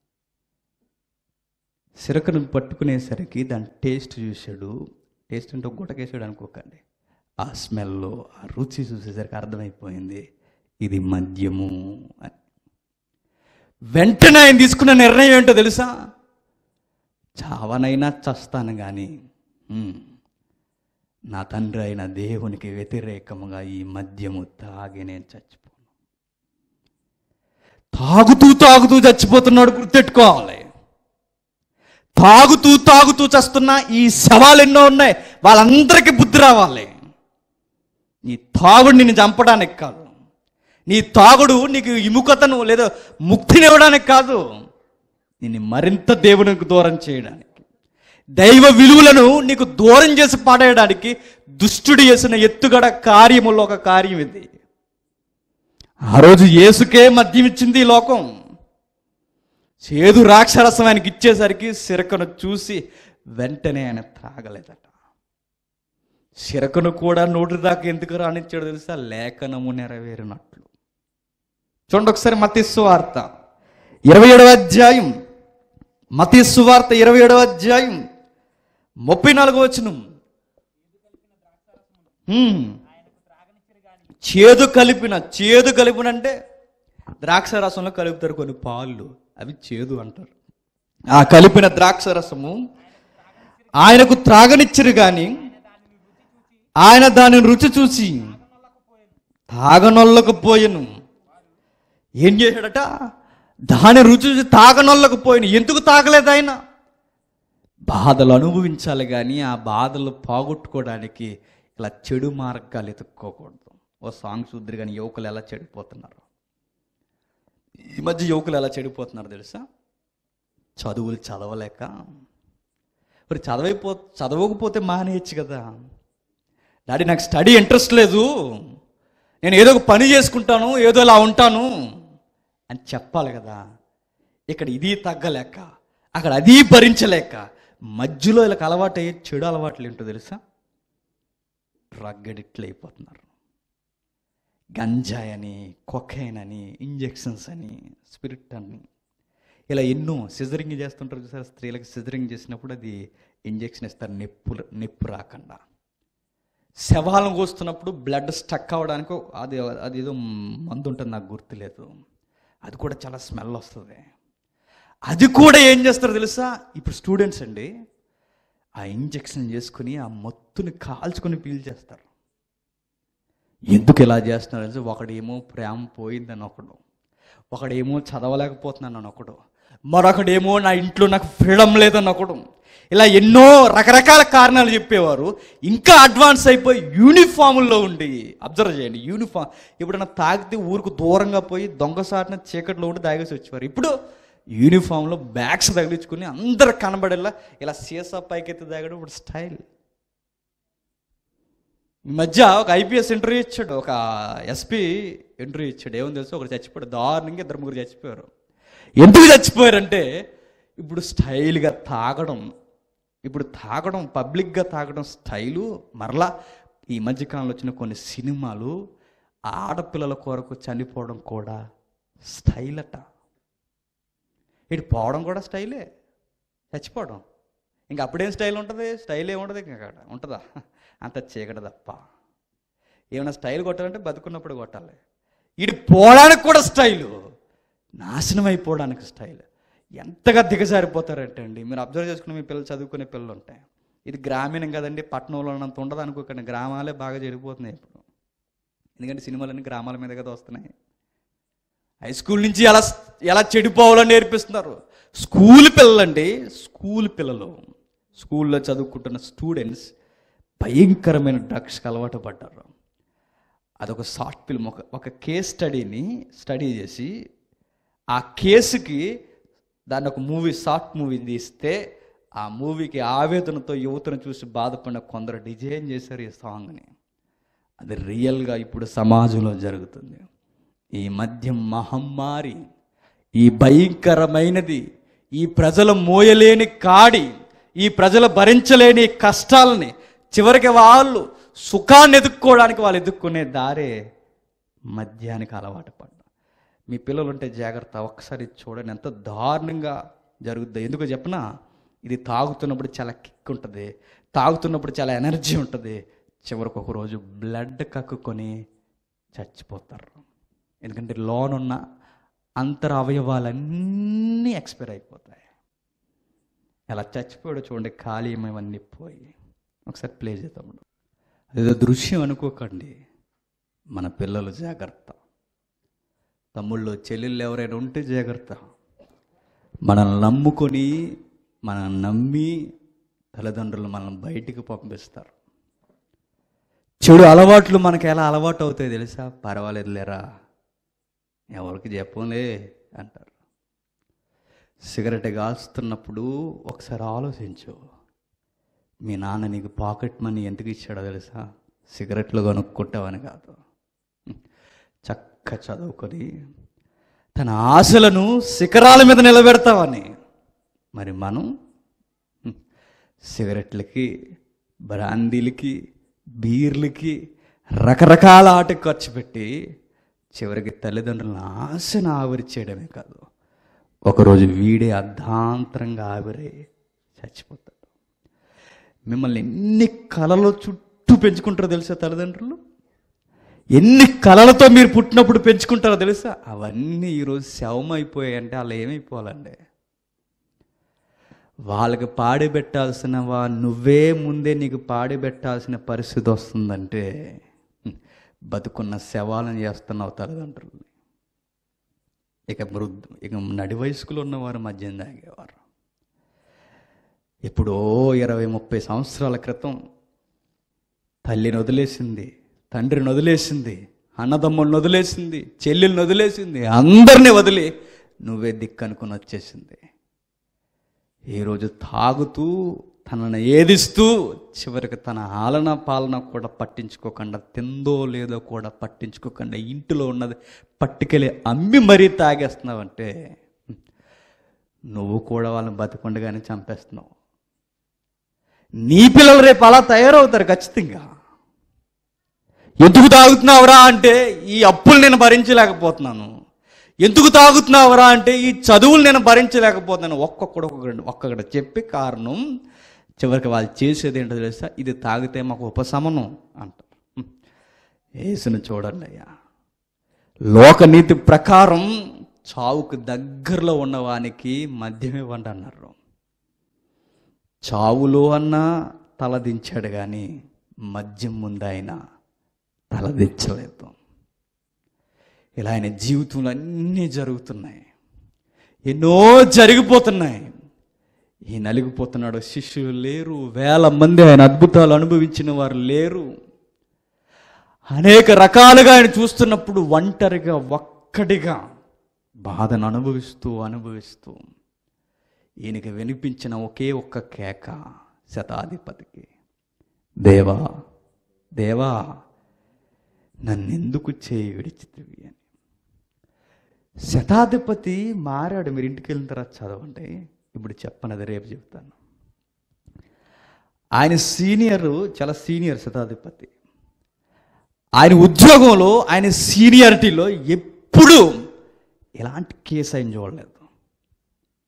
[SPEAKER 1] సిరకను పట్టుకునేసరికి దాని టేస్ట్ చూశాడు టేస్ట్ అంటే ఒక గుటకేసాడు అనుకోకండి ఆ స్మెల్ ఆ రుచి చూసేసరికి అర్థమైపోయింది ఇది మద్యము అని వెంటనే ఆయన తీసుకున్న నిర్ణయం ఏంటో తెలుసా చావనైనా చస్తాను కానీ ఉమ్, నా తండ్రి అయిన దేవునికి వ్యతిరేకముగా ఈ మద్యము తాగి నేను చచ్చిపోను తాగుతూ తాగుతూ చచ్చిపోతున్నాడు గుర్తెట్టుకోవాలి తాగుతూ తాగుతూ చస్తున్న ఈ శవాలు ఎన్నో ఉన్నాయి వాళ్ళందరికీ బుద్ధి రావాలి నీ తాగుడు నిన్ను చంపడానికి కాదు నీ తాగుడు నీకు విముఖతను లేదా ముక్తినివ్వడానికి కాదు నిన్ను మరింత దేవునికి దూరం చేయడానికి దైవ విలువలను నీకు దూరం చేసి పాడేయడానికి దుష్టుడు చేసిన ఎత్తుగడ కార్యములో ఒక కార్యం ఇది ఆ రోజు యేసుకే మద్యం ఇచ్చింది ఈ లోకం చేదు రాక్షరసం ఆయనకి ఇచ్చేసరికి సిరకను చూసి వెంటనే ఆయన త్రాగలేదట సిరకను కూడా నోటి దాకా ఎందుకు రానిచ్చాడు తెలుసా లేఖనము నెరవేరినట్లు చూడండి ఒకసారి మతిస్సు వార్త ఇరవై ఏడవ అధ్యాయం మతిస్సు వార్త ఇరవై ఏడవ అధ్యాయం ముప్పై నాలుగో వచనం హ్మ్. చేదు కలిపిన చేదు కలిపిన అంటే ద్రాక్ష రసంలో కలుపుతారు కొన్ని పాలు అవి చేదు అంటారు ఆ కలిపిన ద్రాక్ష రసము ఆయనకు త్రాగనిచ్చరు కానీ ఆయన దాని రుచి చూసి తాగనొల్లకపోయెను ఏం చేశాడట దాని రుచి చూసి తాగనొల్లకపోయాను ఎందుకు తాగలేదు ఆయన బాధలు అనుభవించాలి కానీ ఆ బాధలు పోగొట్టుకోవడానికి ఇలా చెడు మార్గాలు ఎత్తుక్కోకూడదు ఓ సాంగ్ చూద్దరు కానీ యువకులు ఎలా చెడిపోతున్నారు ఈ మధ్య యువకులు ఎలా చెడిపోతున్నారు తెలుసా చదువులు చదవలేక మరి చదవైపో చదవకపోతే మానేయచ్చు కదా డాడీ నాకు స్టడీ ఇంట్రెస్ట్ లేదు నేను ఏదో ఒక పని చేసుకుంటాను ఏదో ఇలా ఉంటాను అని చెప్పాలి కదా ఇక్కడ ఇది తగ్గలేక అక్కడ అది భరించలేక మధ్యలో ఇలా అలవాటు అయ్యే చెడు అలవాట్లు ఏంటో తెలుసా డ్రగ్ అడిక్ట్లు అయిపోతున్నారు గంజాయి అని కొకైన్ అని ఇంజెక్షన్స్ అని స్పిరిట్ అని ఇలా ఎన్నో సిజరింగ్ చేస్తుంటారు చూసారు స్త్రీలకు సిజరింగ్ చేసినప్పుడు అది ఇంజెక్షన్ ఇస్తారు నొప్పు నొప్పి రాకుండా శవాలను కోస్తున్నప్పుడు బ్లడ్ స్టక్ అవ్వడానికి అది అది ఏదో మందు ఉంటుంది నాకు గుర్తులేదు అది కూడా చాలా స్మెల్ వస్తుంది అది కూడా ఏం చేస్తారు తెలుసా ఇప్పుడు స్టూడెంట్స్ అండి ఆ ఇంజెక్షన్ చేసుకుని ఆ మత్తుని కాల్చుకొని పీల్ చేస్తారు ఎందుకు ఇలా చేస్తున్నారు తెలుసా ఒకడేమో ప్రేమ పోయిందని ఒకడు ఒకడేమో చదవలేకపోతున్నాను ఒకడు మరొకడేమో నా ఇంట్లో నాకు ఫ్రీడమ్ లేదని ఒకడు ఇలా ఎన్నో రకరకాల కారణాలు చెప్పేవారు ఇంకా అడ్వాన్స్ అయిపోయి యూనిఫామ్లో ఉండి అబ్జర్వ్ చేయండి యూనిఫామ్ ఎప్పుడైనా తాగితే ఊరుకు దూరంగా పోయి దొంగసాటిన చీకట్లో ఉండి తాగేసి వచ్చేవారు ఇప్పుడు యూనిఫామ్లో బ్యాగ్స్ తగిలించుకుని అందరు కనబడేలా ఇలా సీసా పైకెత్తి తాగడం ఇప్పుడు స్టైల్ ఈ మధ్య ఒక ఐపీఎస్ ఇంటర్వ్యూ ఇచ్చాడు ఒక ఎస్పీ ఇంటర్వ్యూ ఇచ్చాడు ఏముంది తెలుసు ఒకరు చచ్చిపోయాడు దారుణంగా ఇద్దరు ముగ్గురు చచ్చిపోయారు ఎందుకు చచ్చిపోయారంటే ఇప్పుడు స్టైల్గా తాగడం ఇప్పుడు తాగడం పబ్లిక్గా తాగడం స్టైలు మరలా ఈ మధ్యకాలంలో వచ్చిన కొన్ని సినిమాలు ఆడపిల్లల కొరకు చనిపోవడం కూడా స్టైల్ అట ఇటు పోవడం కూడా స్టైలే చచ్చిపోవడం ఇంక అప్పుడేం స్టైల్ ఉంటుంది స్టైల్ ఏముంటుంది ఇంకా అక్కడ ఉంటుందా అంత చీకటి తప్ప ఏమైనా స్టైల్ కొట్టాలంటే బతుకున్నప్పుడు కొట్టాలి ఇటు పోవడానికి కూడా స్టైలు నాశనం అయిపోవడానికి స్టైల్ ఎంతగా దిగజారిపోతారంటే అండి మీరు అబ్జర్వ్ చేసుకుని మీ పిల్లలు చదువుకునే పిల్లలు ఉంటాయి ఇది గ్రామీణం కదండి పట్టణంలో ఉన్నంత ఉండదు అనుకోకండి గ్రామాలే బాగా చెడిపోతున్నాయి ఇప్పుడు ఎందుకంటే సినిమాలన్నీ గ్రామాల మీద కదా వస్తున్నాయి హై స్కూల్ నుంచి ఎలా ఎలా చెడిపోవాలని నేర్పిస్తున్నారు స్కూల్ పిల్లలండి స్కూల్ పిల్లలు స్కూల్లో చదువుకుంటున్న స్టూడెంట్స్ భయంకరమైన డ్రగ్స్కి అలవాటు పడ్డారు అదొక షార్ట్ ఫిల్మ్ ఒక ఒక కేస్ స్టడీని స్టడీ చేసి ఆ కేసుకి దాన్ని ఒక మూవీ షార్ట్ మూవీ తీస్తే ఆ మూవీకి ఆవేదనతో యువతను చూసి బాధపడిన కొందరు డిజైన్ చేశారు ఈ సాంగ్ని అది రియల్గా ఇప్పుడు సమాజంలో జరుగుతుంది ఈ మధ్య మహమ్మారి ఈ భయంకరమైనది ఈ ప్రజలు మోయలేని కాడి ఈ ప్రజలు భరించలేని కష్టాలని చివరికి వాళ్ళు సుఖాన్ని ఎదుక్కోవడానికి వాళ్ళు ఎదుక్కునే దారే మద్యానికి అలవాటు పడ్డం మీ పిల్లలు ఉంటే జాగ్రత్త ఒక్కసారి చూడండి ఎంత దారుణంగా జరుగుద్ది ఎందుకో చెప్పనా ఇది తాగుతున్నప్పుడు చాలా కిక్ ఉంటుంది తాగుతున్నప్పుడు చాలా ఎనర్జీ ఉంటుంది చివరికి ఒక రోజు బ్లడ్ కక్కుకొని చచ్చిపోతారు ఎందుకంటే లోనున్న అంతర అవయవాలన్నీ ఎక్స్పైర్ అయిపోతాయి ఎలా చచ్చిపోయాడో చూడండి ఖాళీ ఇవన్నీ పోయి ఒకసారి ప్లే చేద్దాం అదేదో దృశ్యం అనుకోకండి మన పిల్లలు జాగ్రత్త తమ్ముళ్ళు చెల్లెళ్ళు ఎవరైనా ఉంటే జాగ్రత్త మనల్ని నమ్ముకొని మనం నమ్మి తల్లిదండ్రులు మనల్ని బయటికి పంపిస్తారు చెడు అలవాట్లు మనకి ఎలా అలవాటు అవుతాయి తెలుసా పర్వాలేదు లేరా ఎవరికి చెప్పంలే అంటారు సిగరెట్ కాల్స్తున్నప్పుడు ఒకసారి ఆలోచించు మీ నాన్న నీకు పాకెట్ మనీ ఎందుకు ఇచ్చాడో తెలుసా సిగరెట్లు కొనుక్కుంటావని కాదు చక్క చదువుకొని తన ఆశలను శిఖరాల మీద నిలబెడతావని మరి మనం హ్మ్, సిగరెట్లకి బ్రాందీలకి బీర్లకి రకరకాల ఆటకు ఖర్చు పెట్టి చివరికి తల్లిదండ్రులను ఆశను ఆవిరిచేయడమే కాదు ఒకరోజు వీడే అర్ధాంతరంగా ఆవిరై చచ్చిపోతాడు మిమ్మల్ని ఎన్ని కళల చుట్టూ పెంచుకుంటారో తెలుసా తల్లిదండ్రులు ఎన్ని కళలతో మీరు పుట్టినప్పుడు పెంచుకుంటారో తెలుసా అవన్నీ ఈరోజు శవం అయిపోయాయంటే వాళ్ళు ఏమైపోవాలండి వాళ్ళకి పాడి పెట్టాల్సిన వా నువ్వే ముందే నీకు పాడి పెట్టాల్సిన పరిస్థితి వస్తుందంటే హ్మ్, బతుకున్న శవాలను చేస్తున్నావు తల్లిదండ్రులు ఇక వృద్ధ ఇక నడి వయస్కులు ఉన్నవారు మద్యం తాగేవారు ఎప్పుడో ఇరవై ముప్పై సంవత్సరాల క్రితం తల్లిని వదిలేసింది తండ్రిని వదిలేసింది అన్నదమ్ములను వదిలేసింది చెల్లెల్ని వదిలేసింది అందరినీ వదిలి నువ్వే దిక్కు అనుకుని వచ్చేసింది ఈరోజు తాగుతూ తనను ఏదిస్తూ చివరికి తన ఆలన పాలన కూడా పట్టించుకోకుండా తిందో లేదో కూడా పట్టించుకోకుండా ఇంటిలో ఉన్నది పట్టుకెళ్ళి అమ్మి మరీ తాగేస్తున్నావంటే నువ్వు కూడా వాళ్ళని బతికుండగానే చంపేస్తున్నావు నీ పిల్లలు రేపు అలా తయారవుతారు ఖచ్చితంగా ఎందుకు తాగుతున్నావురా అంటే ఈ అప్పులు నేను భరించలేకపోతున్నాను ఎందుకు తాగుతున్నావురా అంటే ఈ చదువులు నేను భరించలేకపోతున్నాను ఒక్కొక్కడు ఒక్కొక్కడు ఒక్కొక్కడు చెప్పి కారణం చివరికి వాళ్ళు చేసేది ఏంటో తెలుసా ఇది తాగితే మాకు ఉపశమనం అంటారు హ్మ్. యేసుని చూడండి అయ్యా లోకనీతి ప్రకారం చావుకు దగ్గరలో ఉన్నవానికి మద్యం ఇవ్వండి అన్నారు చావులో అన్నా తలదించాడు కానీ మద్యం ముందు ఆయన తలదించలేదు ఇలా ఆయన జీవితంలో అన్నీ జరుగుతున్నాయి ఎన్నో జరిగిపోతున్నాయి ఈ నలిగిపోతున్నాడు శిష్యులు లేరు వేల మంది ఆయన అద్భుతాలు అనుభవించిన వారు లేరు అనేక రకాలుగా ఆయన చూస్తున్నప్పుడు ఒంటరిగా ఒక్కడిగా బాధను అనుభవిస్తూ అనుభవిస్తూ ఈయనకి వినిపించిన ఒకే ఒక్క కేక శతాధిపతికి దేవా దేవా నన్నెందుకు చేయి విడిచితివి అని శతాధిపతి మారాడు మీరు ఇంటికి వెళ్ళిన తర్వాత చదవండి ఇప్పుడు చెప్పనది రేపు చెప్తాను ఆయన సీనియర్ చాలా సీనియర్ శతాధిపతి ఆయన ఉద్యోగంలో ఆయన సీనియారిటీలో ఎప్పుడు ఎలాంటి కేసు ఆయన చూడలేదు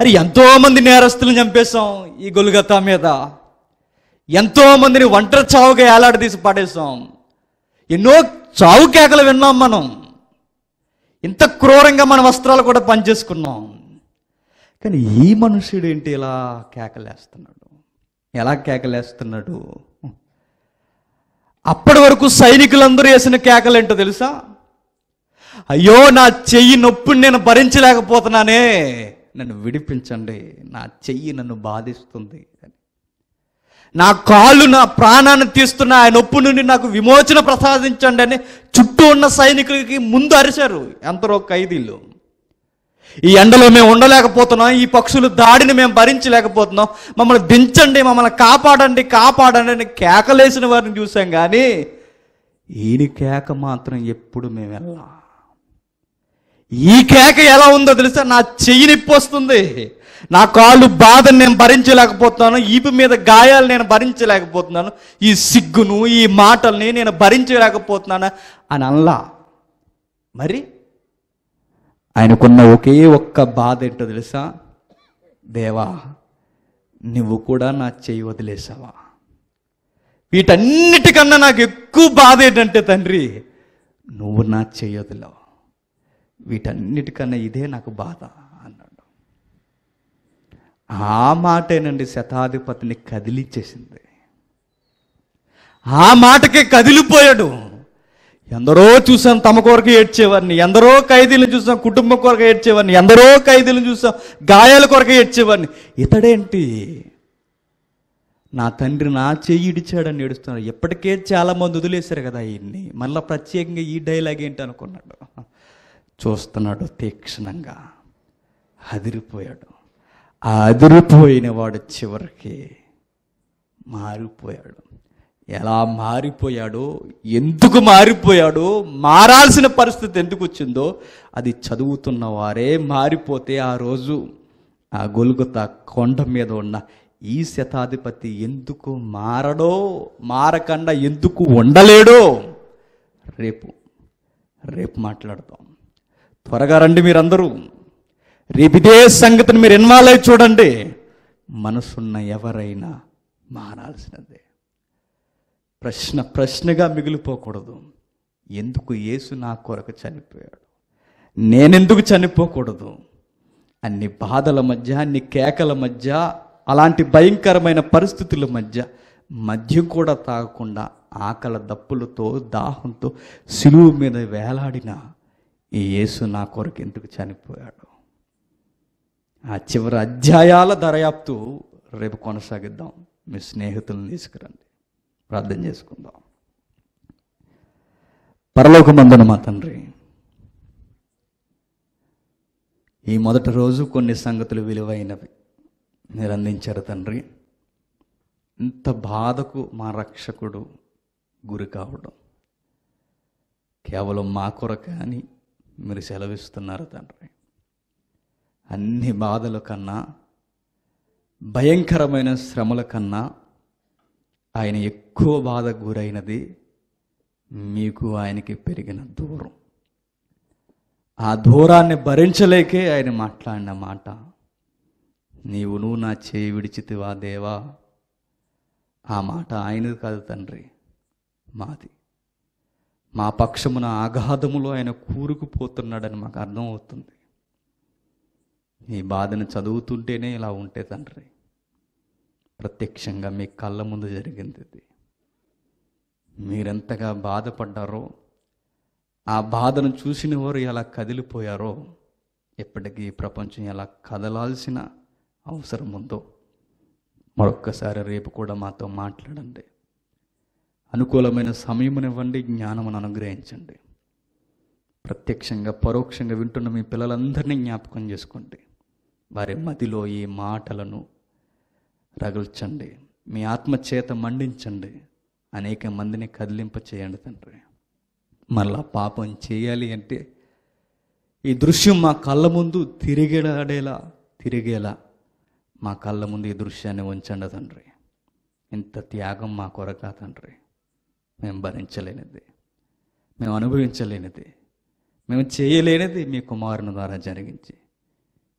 [SPEAKER 1] అరే ఎంతో మంది నేరస్తులను చంపేశాం ఈ గొలుగతా మీద ఎంతో మందిని ఒంటరి చావుగా ఏలాడదీసి పడేశాం ఎన్నో చావు కేకలు విన్నాం మనం ఇంత క్రూరంగా మన వస్త్రాలు కూడా పనిచేసుకున్నాం కానీ ఈ మనుషుడు ఏంటి ఇలా కేకలేస్తున్నాడు ఎలా కేకలేస్తున్నాడు అప్పటి వరకు సైనికులందరూ వేసిన కేకలేంటో తెలుసా అయ్యో నా చెయ్యి నొప్పిని నేను భరించలేకపోతున్నానే నన్ను విడిపించండి నా చెయ్యి నన్ను బాధిస్తుంది అని నా కాళ్ళు నా ప్రాణాన్ని తీస్తున్న ఆ నొప్పి నుండి నాకు విమోచన ప్రసాదించండి అని చుట్టూ ఉన్న సైనికులకి ముందు అరిశారు ఎందరో ఖైదీలు ఈ ఎండలో మేము ఉండలేకపోతున్నాం ఈ పక్షులు దాడిని మేము భరించలేకపోతున్నాం మమ్మల్ని దించండి మమ్మల్ని కాపాడండి కాపాడండి అని కేకలేసిన వారిని చూసాం కానీ ఈయన కేక మాత్రం ఎప్పుడు మేము వెళ్ళా ఈ కేక ఎలా ఉందో తెలుసా నా చెయ్యి నొప్పి వస్తుంది నా కాళ్ళు బాధను నేను భరించలేకపోతున్నాను ఈపు మీద గాయాలు నేను భరించలేకపోతున్నాను ఈ సిగ్గును ఈ మాటల్ని నేను భరించలేకపోతున్నాను అని అనలా మరి ఆయనకున్న ఒకే ఒక్క బాధ ఏంటో తెలుసా దేవా నువ్వు కూడా నా చెయ్యి వదిలేసావా వీటన్నిటికన్నా నాకు ఎక్కువ బాధ ఏంటంటే తండ్రి నువ్వు నా చెయ్యి వదిలావు వీటన్నిటికన్నా ఇదే నాకు బాధ అన్నాడు ఆ మాటేనండి శతాధిపతిని కదిలించేసింది ఆ మాటకే కదిలిపోయాడు ఎందరో చూసాం తమ కొరకు ఏడ్చేవారిని ఎందరో ఖైదీలను చూసాం కుటుంబం కొరకు ఏడ్చేవారిని ఎందరో ఖైదీలను చూసాం గాయాల కొరకు ఏడ్చేవారిని ఇతడేంటి నా తండ్రి నా చెయ్యి ఇడిచాడని ఏడుస్తున్నారు ఎప్పటికే చాలా మంది వదిలేశారు కదా ఈయన్ని మళ్ళీ ప్రత్యేకంగా ఈ డైలాగ్ ఏంటి అనుకున్నాడు చూస్తున్నాడు తీక్షణంగా అదిరిపోయాడు ఆ అదిరిపోయిన వాడు చివరికి మారిపోయాడు ఎలా మారిపోయాడో ఎందుకు మారిపోయాడో మారాల్సిన పరిస్థితి ఎందుకు వచ్చిందో అది చదువుతున్న వారే మారిపోతే ఆ రోజు ఆ గొలుగుత కొండ మీద ఉన్న ఈ శతాధిపతి ఎందుకు మారడో మారకుండా ఎందుకు ఉండలేడో రేపు రేపు మాట్లాడదాం త్వరగా రండి మీరందరూ రేపు ఇదే సంగతిని మీరు ఇన్వాల్వ్ అయి చూడండి మనసున్న ఎవరైనా మారాల్సినదే ప్రశ్న ప్రశ్నగా మిగిలిపోకూడదు ఎందుకు యేసు నా కొరకు చనిపోయాడు నేనెందుకు చనిపోకూడదు అన్ని బాధల మధ్య అన్ని కేకల మధ్య అలాంటి భయంకరమైన పరిస్థితుల మధ్య మద్యం కూడా తాగకుండా ఆకల దప్పులతో దాహంతో సిలువు మీద వేలాడిన ఈ యేసు నా కొరకు ఎందుకు చనిపోయాడు ఆ చివరి అధ్యాయాల దర్యాప్తు రేపు కొనసాగిద్దాం మీ స్నేహితులను తీసుకురండి ప్రార్థన చేసుకుందాం పరలోకమందున మా తండ్రి ఈ మొదటి రోజు కొన్ని సంగతులు విలువైనవి మీరు అందించారు తండ్రి ఇంత బాధకు మా రక్షకుడు గురి కావడం కేవలం మా కొరకు అని మీరు సెలవిస్తున్నారు తండ్రి అన్ని బాధల కన్నా భయంకరమైన శ్రమల కన్నా ఆయన ఎక్కువ బాధ గురైనది మీకు ఆయనకి పెరిగిన దూరం ఆ దూరాన్ని భరించలేకే ఆయన మాట్లాడిన మాట నీవు నువ్వు నా చేయి విడిచితివా దేవా ఆ మాట ఆయనది కాదు తండ్రి మాది మా పక్షమున ఆఘాతములో ఆయన కూరుకుపోతున్నాడని మాకు అర్థమవుతుంది ఈ బాధను చదువుతుంటేనే ఇలా ఉంటే తండ్రి ప్రత్యక్షంగా మీ కళ్ళ ముందు జరిగింది ఇది మీరెంతగా బాధపడ్డారో ఆ బాధను చూసిన వారు ఎలా కదిలిపోయారో ఎప్పటికీ ఈ ప్రపంచం ఎలా కదలాల్సిన అవసరం ఉందో మరొక్కసారి రేపు కూడా మాతో మాట్లాడండి అనుకూలమైన సమయమునివ్వండి జ్ఞానమును అనుగ్రహించండి ప్రత్యక్షంగా పరోక్షంగా వింటున్న మీ పిల్లలందరినీ జ్ఞాపకం చేసుకోండి వారి మదిలో ఈ మాటలను రగుల్చండి మీ ఆత్మ చేత మండించండి అనేక మందిని కదిలింప చేయండి తండ్రి మళ్ళా పాపం చేయాలి అంటే ఈ దృశ్యం మా కళ్ళ ముందు తిరిగేలాడేలా తిరిగేలా మా కళ్ళ ముందు ఈ దృశ్యాన్ని ఉంచండి తండ్రి ఇంత త్యాగం మా కొరకా తండ్రి మేము భరించలేనిది మేము అనుభవించలేనిది మేము చేయలేనిది మీ కుమారుని ద్వారా జరిగించి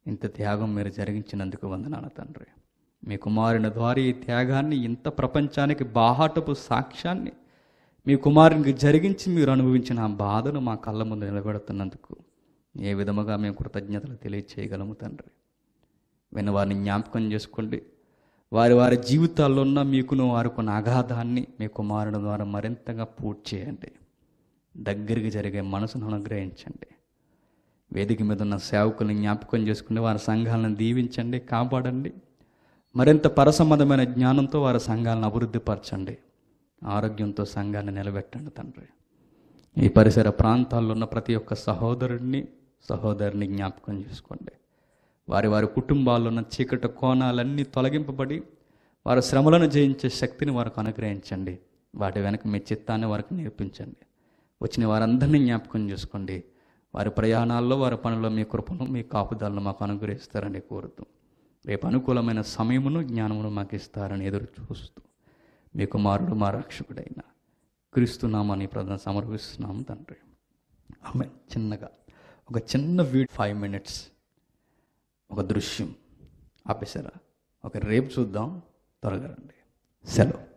[SPEAKER 1] ఇంత త్యాగం మీరు జరిగించినందుకు వందనాలు తండ్రి మీ కుమారుని ద్వారా ఈ త్యాగాన్ని ఇంత ప్రపంచానికి బాహాటపు సాక్ష్యాన్ని మీ కుమారునికి జరిగించి మీరు అనుభవించిన ఆ బాధను మా కళ్ళ ముందు నిలబెడుతున్నందుకు ఏ విధముగా మేము కృతజ్ఞతలు తెలియచేయగలము తండ్రి విన్న వారిని జ్ఞాపకం చేసుకోండి వారి వారి జీవితాల్లో ఉన్న మీకును వారికున్న అగాధాన్ని మీ కుమారుని ద్వారా మరింతగా పూర్తి చేయండి దగ్గరికి జరిగే మనసును అనుగ్రహించండి వేదిక మీద ఉన్న సేవకుల్ని జ్ఞాపకం చేసుకుని వారి సంఘాలను దీవించండి కాపాడండి మరింత పరసంబంధమైన జ్ఞానంతో వారి సంఘాలను అభివృద్ధిపరచండి ఆరోగ్యంతో సంఘాన్ని నిలబెట్టండి తండ్రి ఈ పరిసర ప్రాంతాల్లో ఉన్న ప్రతి ఒక్క సహోదరుడిని సహోదరుని జ్ఞాపకం చేసుకోండి వారి వారి కుటుంబాల్లో ఉన్న చీకటి కోణాలన్నీ తొలగింపబడి వారి శ్రమలను జయించే శక్తిని వారికి అనుగ్రహించండి వాటి వెనక మీ చిత్తాన్ని వారికి నేర్పించండి వచ్చిన వారందరినీ జ్ఞాపకం చేసుకోండి వారి ప్రయాణాల్లో వారి పనుల్లో మీ కృపను మీ కాపుదలను మాకు అనుగ్రహిస్తారని కోరుతూ రేపు అనుకూలమైన సమయమును జ్ఞానమును మాకు ఇస్తారని ఎదురు చూస్తూ మీ కుమారుడు మా రక్షకుడైన క్రీస్తునామాని ప్రధాన సమర్పిస్తున్నాము తండ్రి ఆమె చిన్నగా ఒక చిన్న వీడ్ ఫైవ్ మినిట్స్ ఒక దృశ్యం ఆపేశారా ఒక రేపు చూద్దాం త్వరగా రండి సెలవు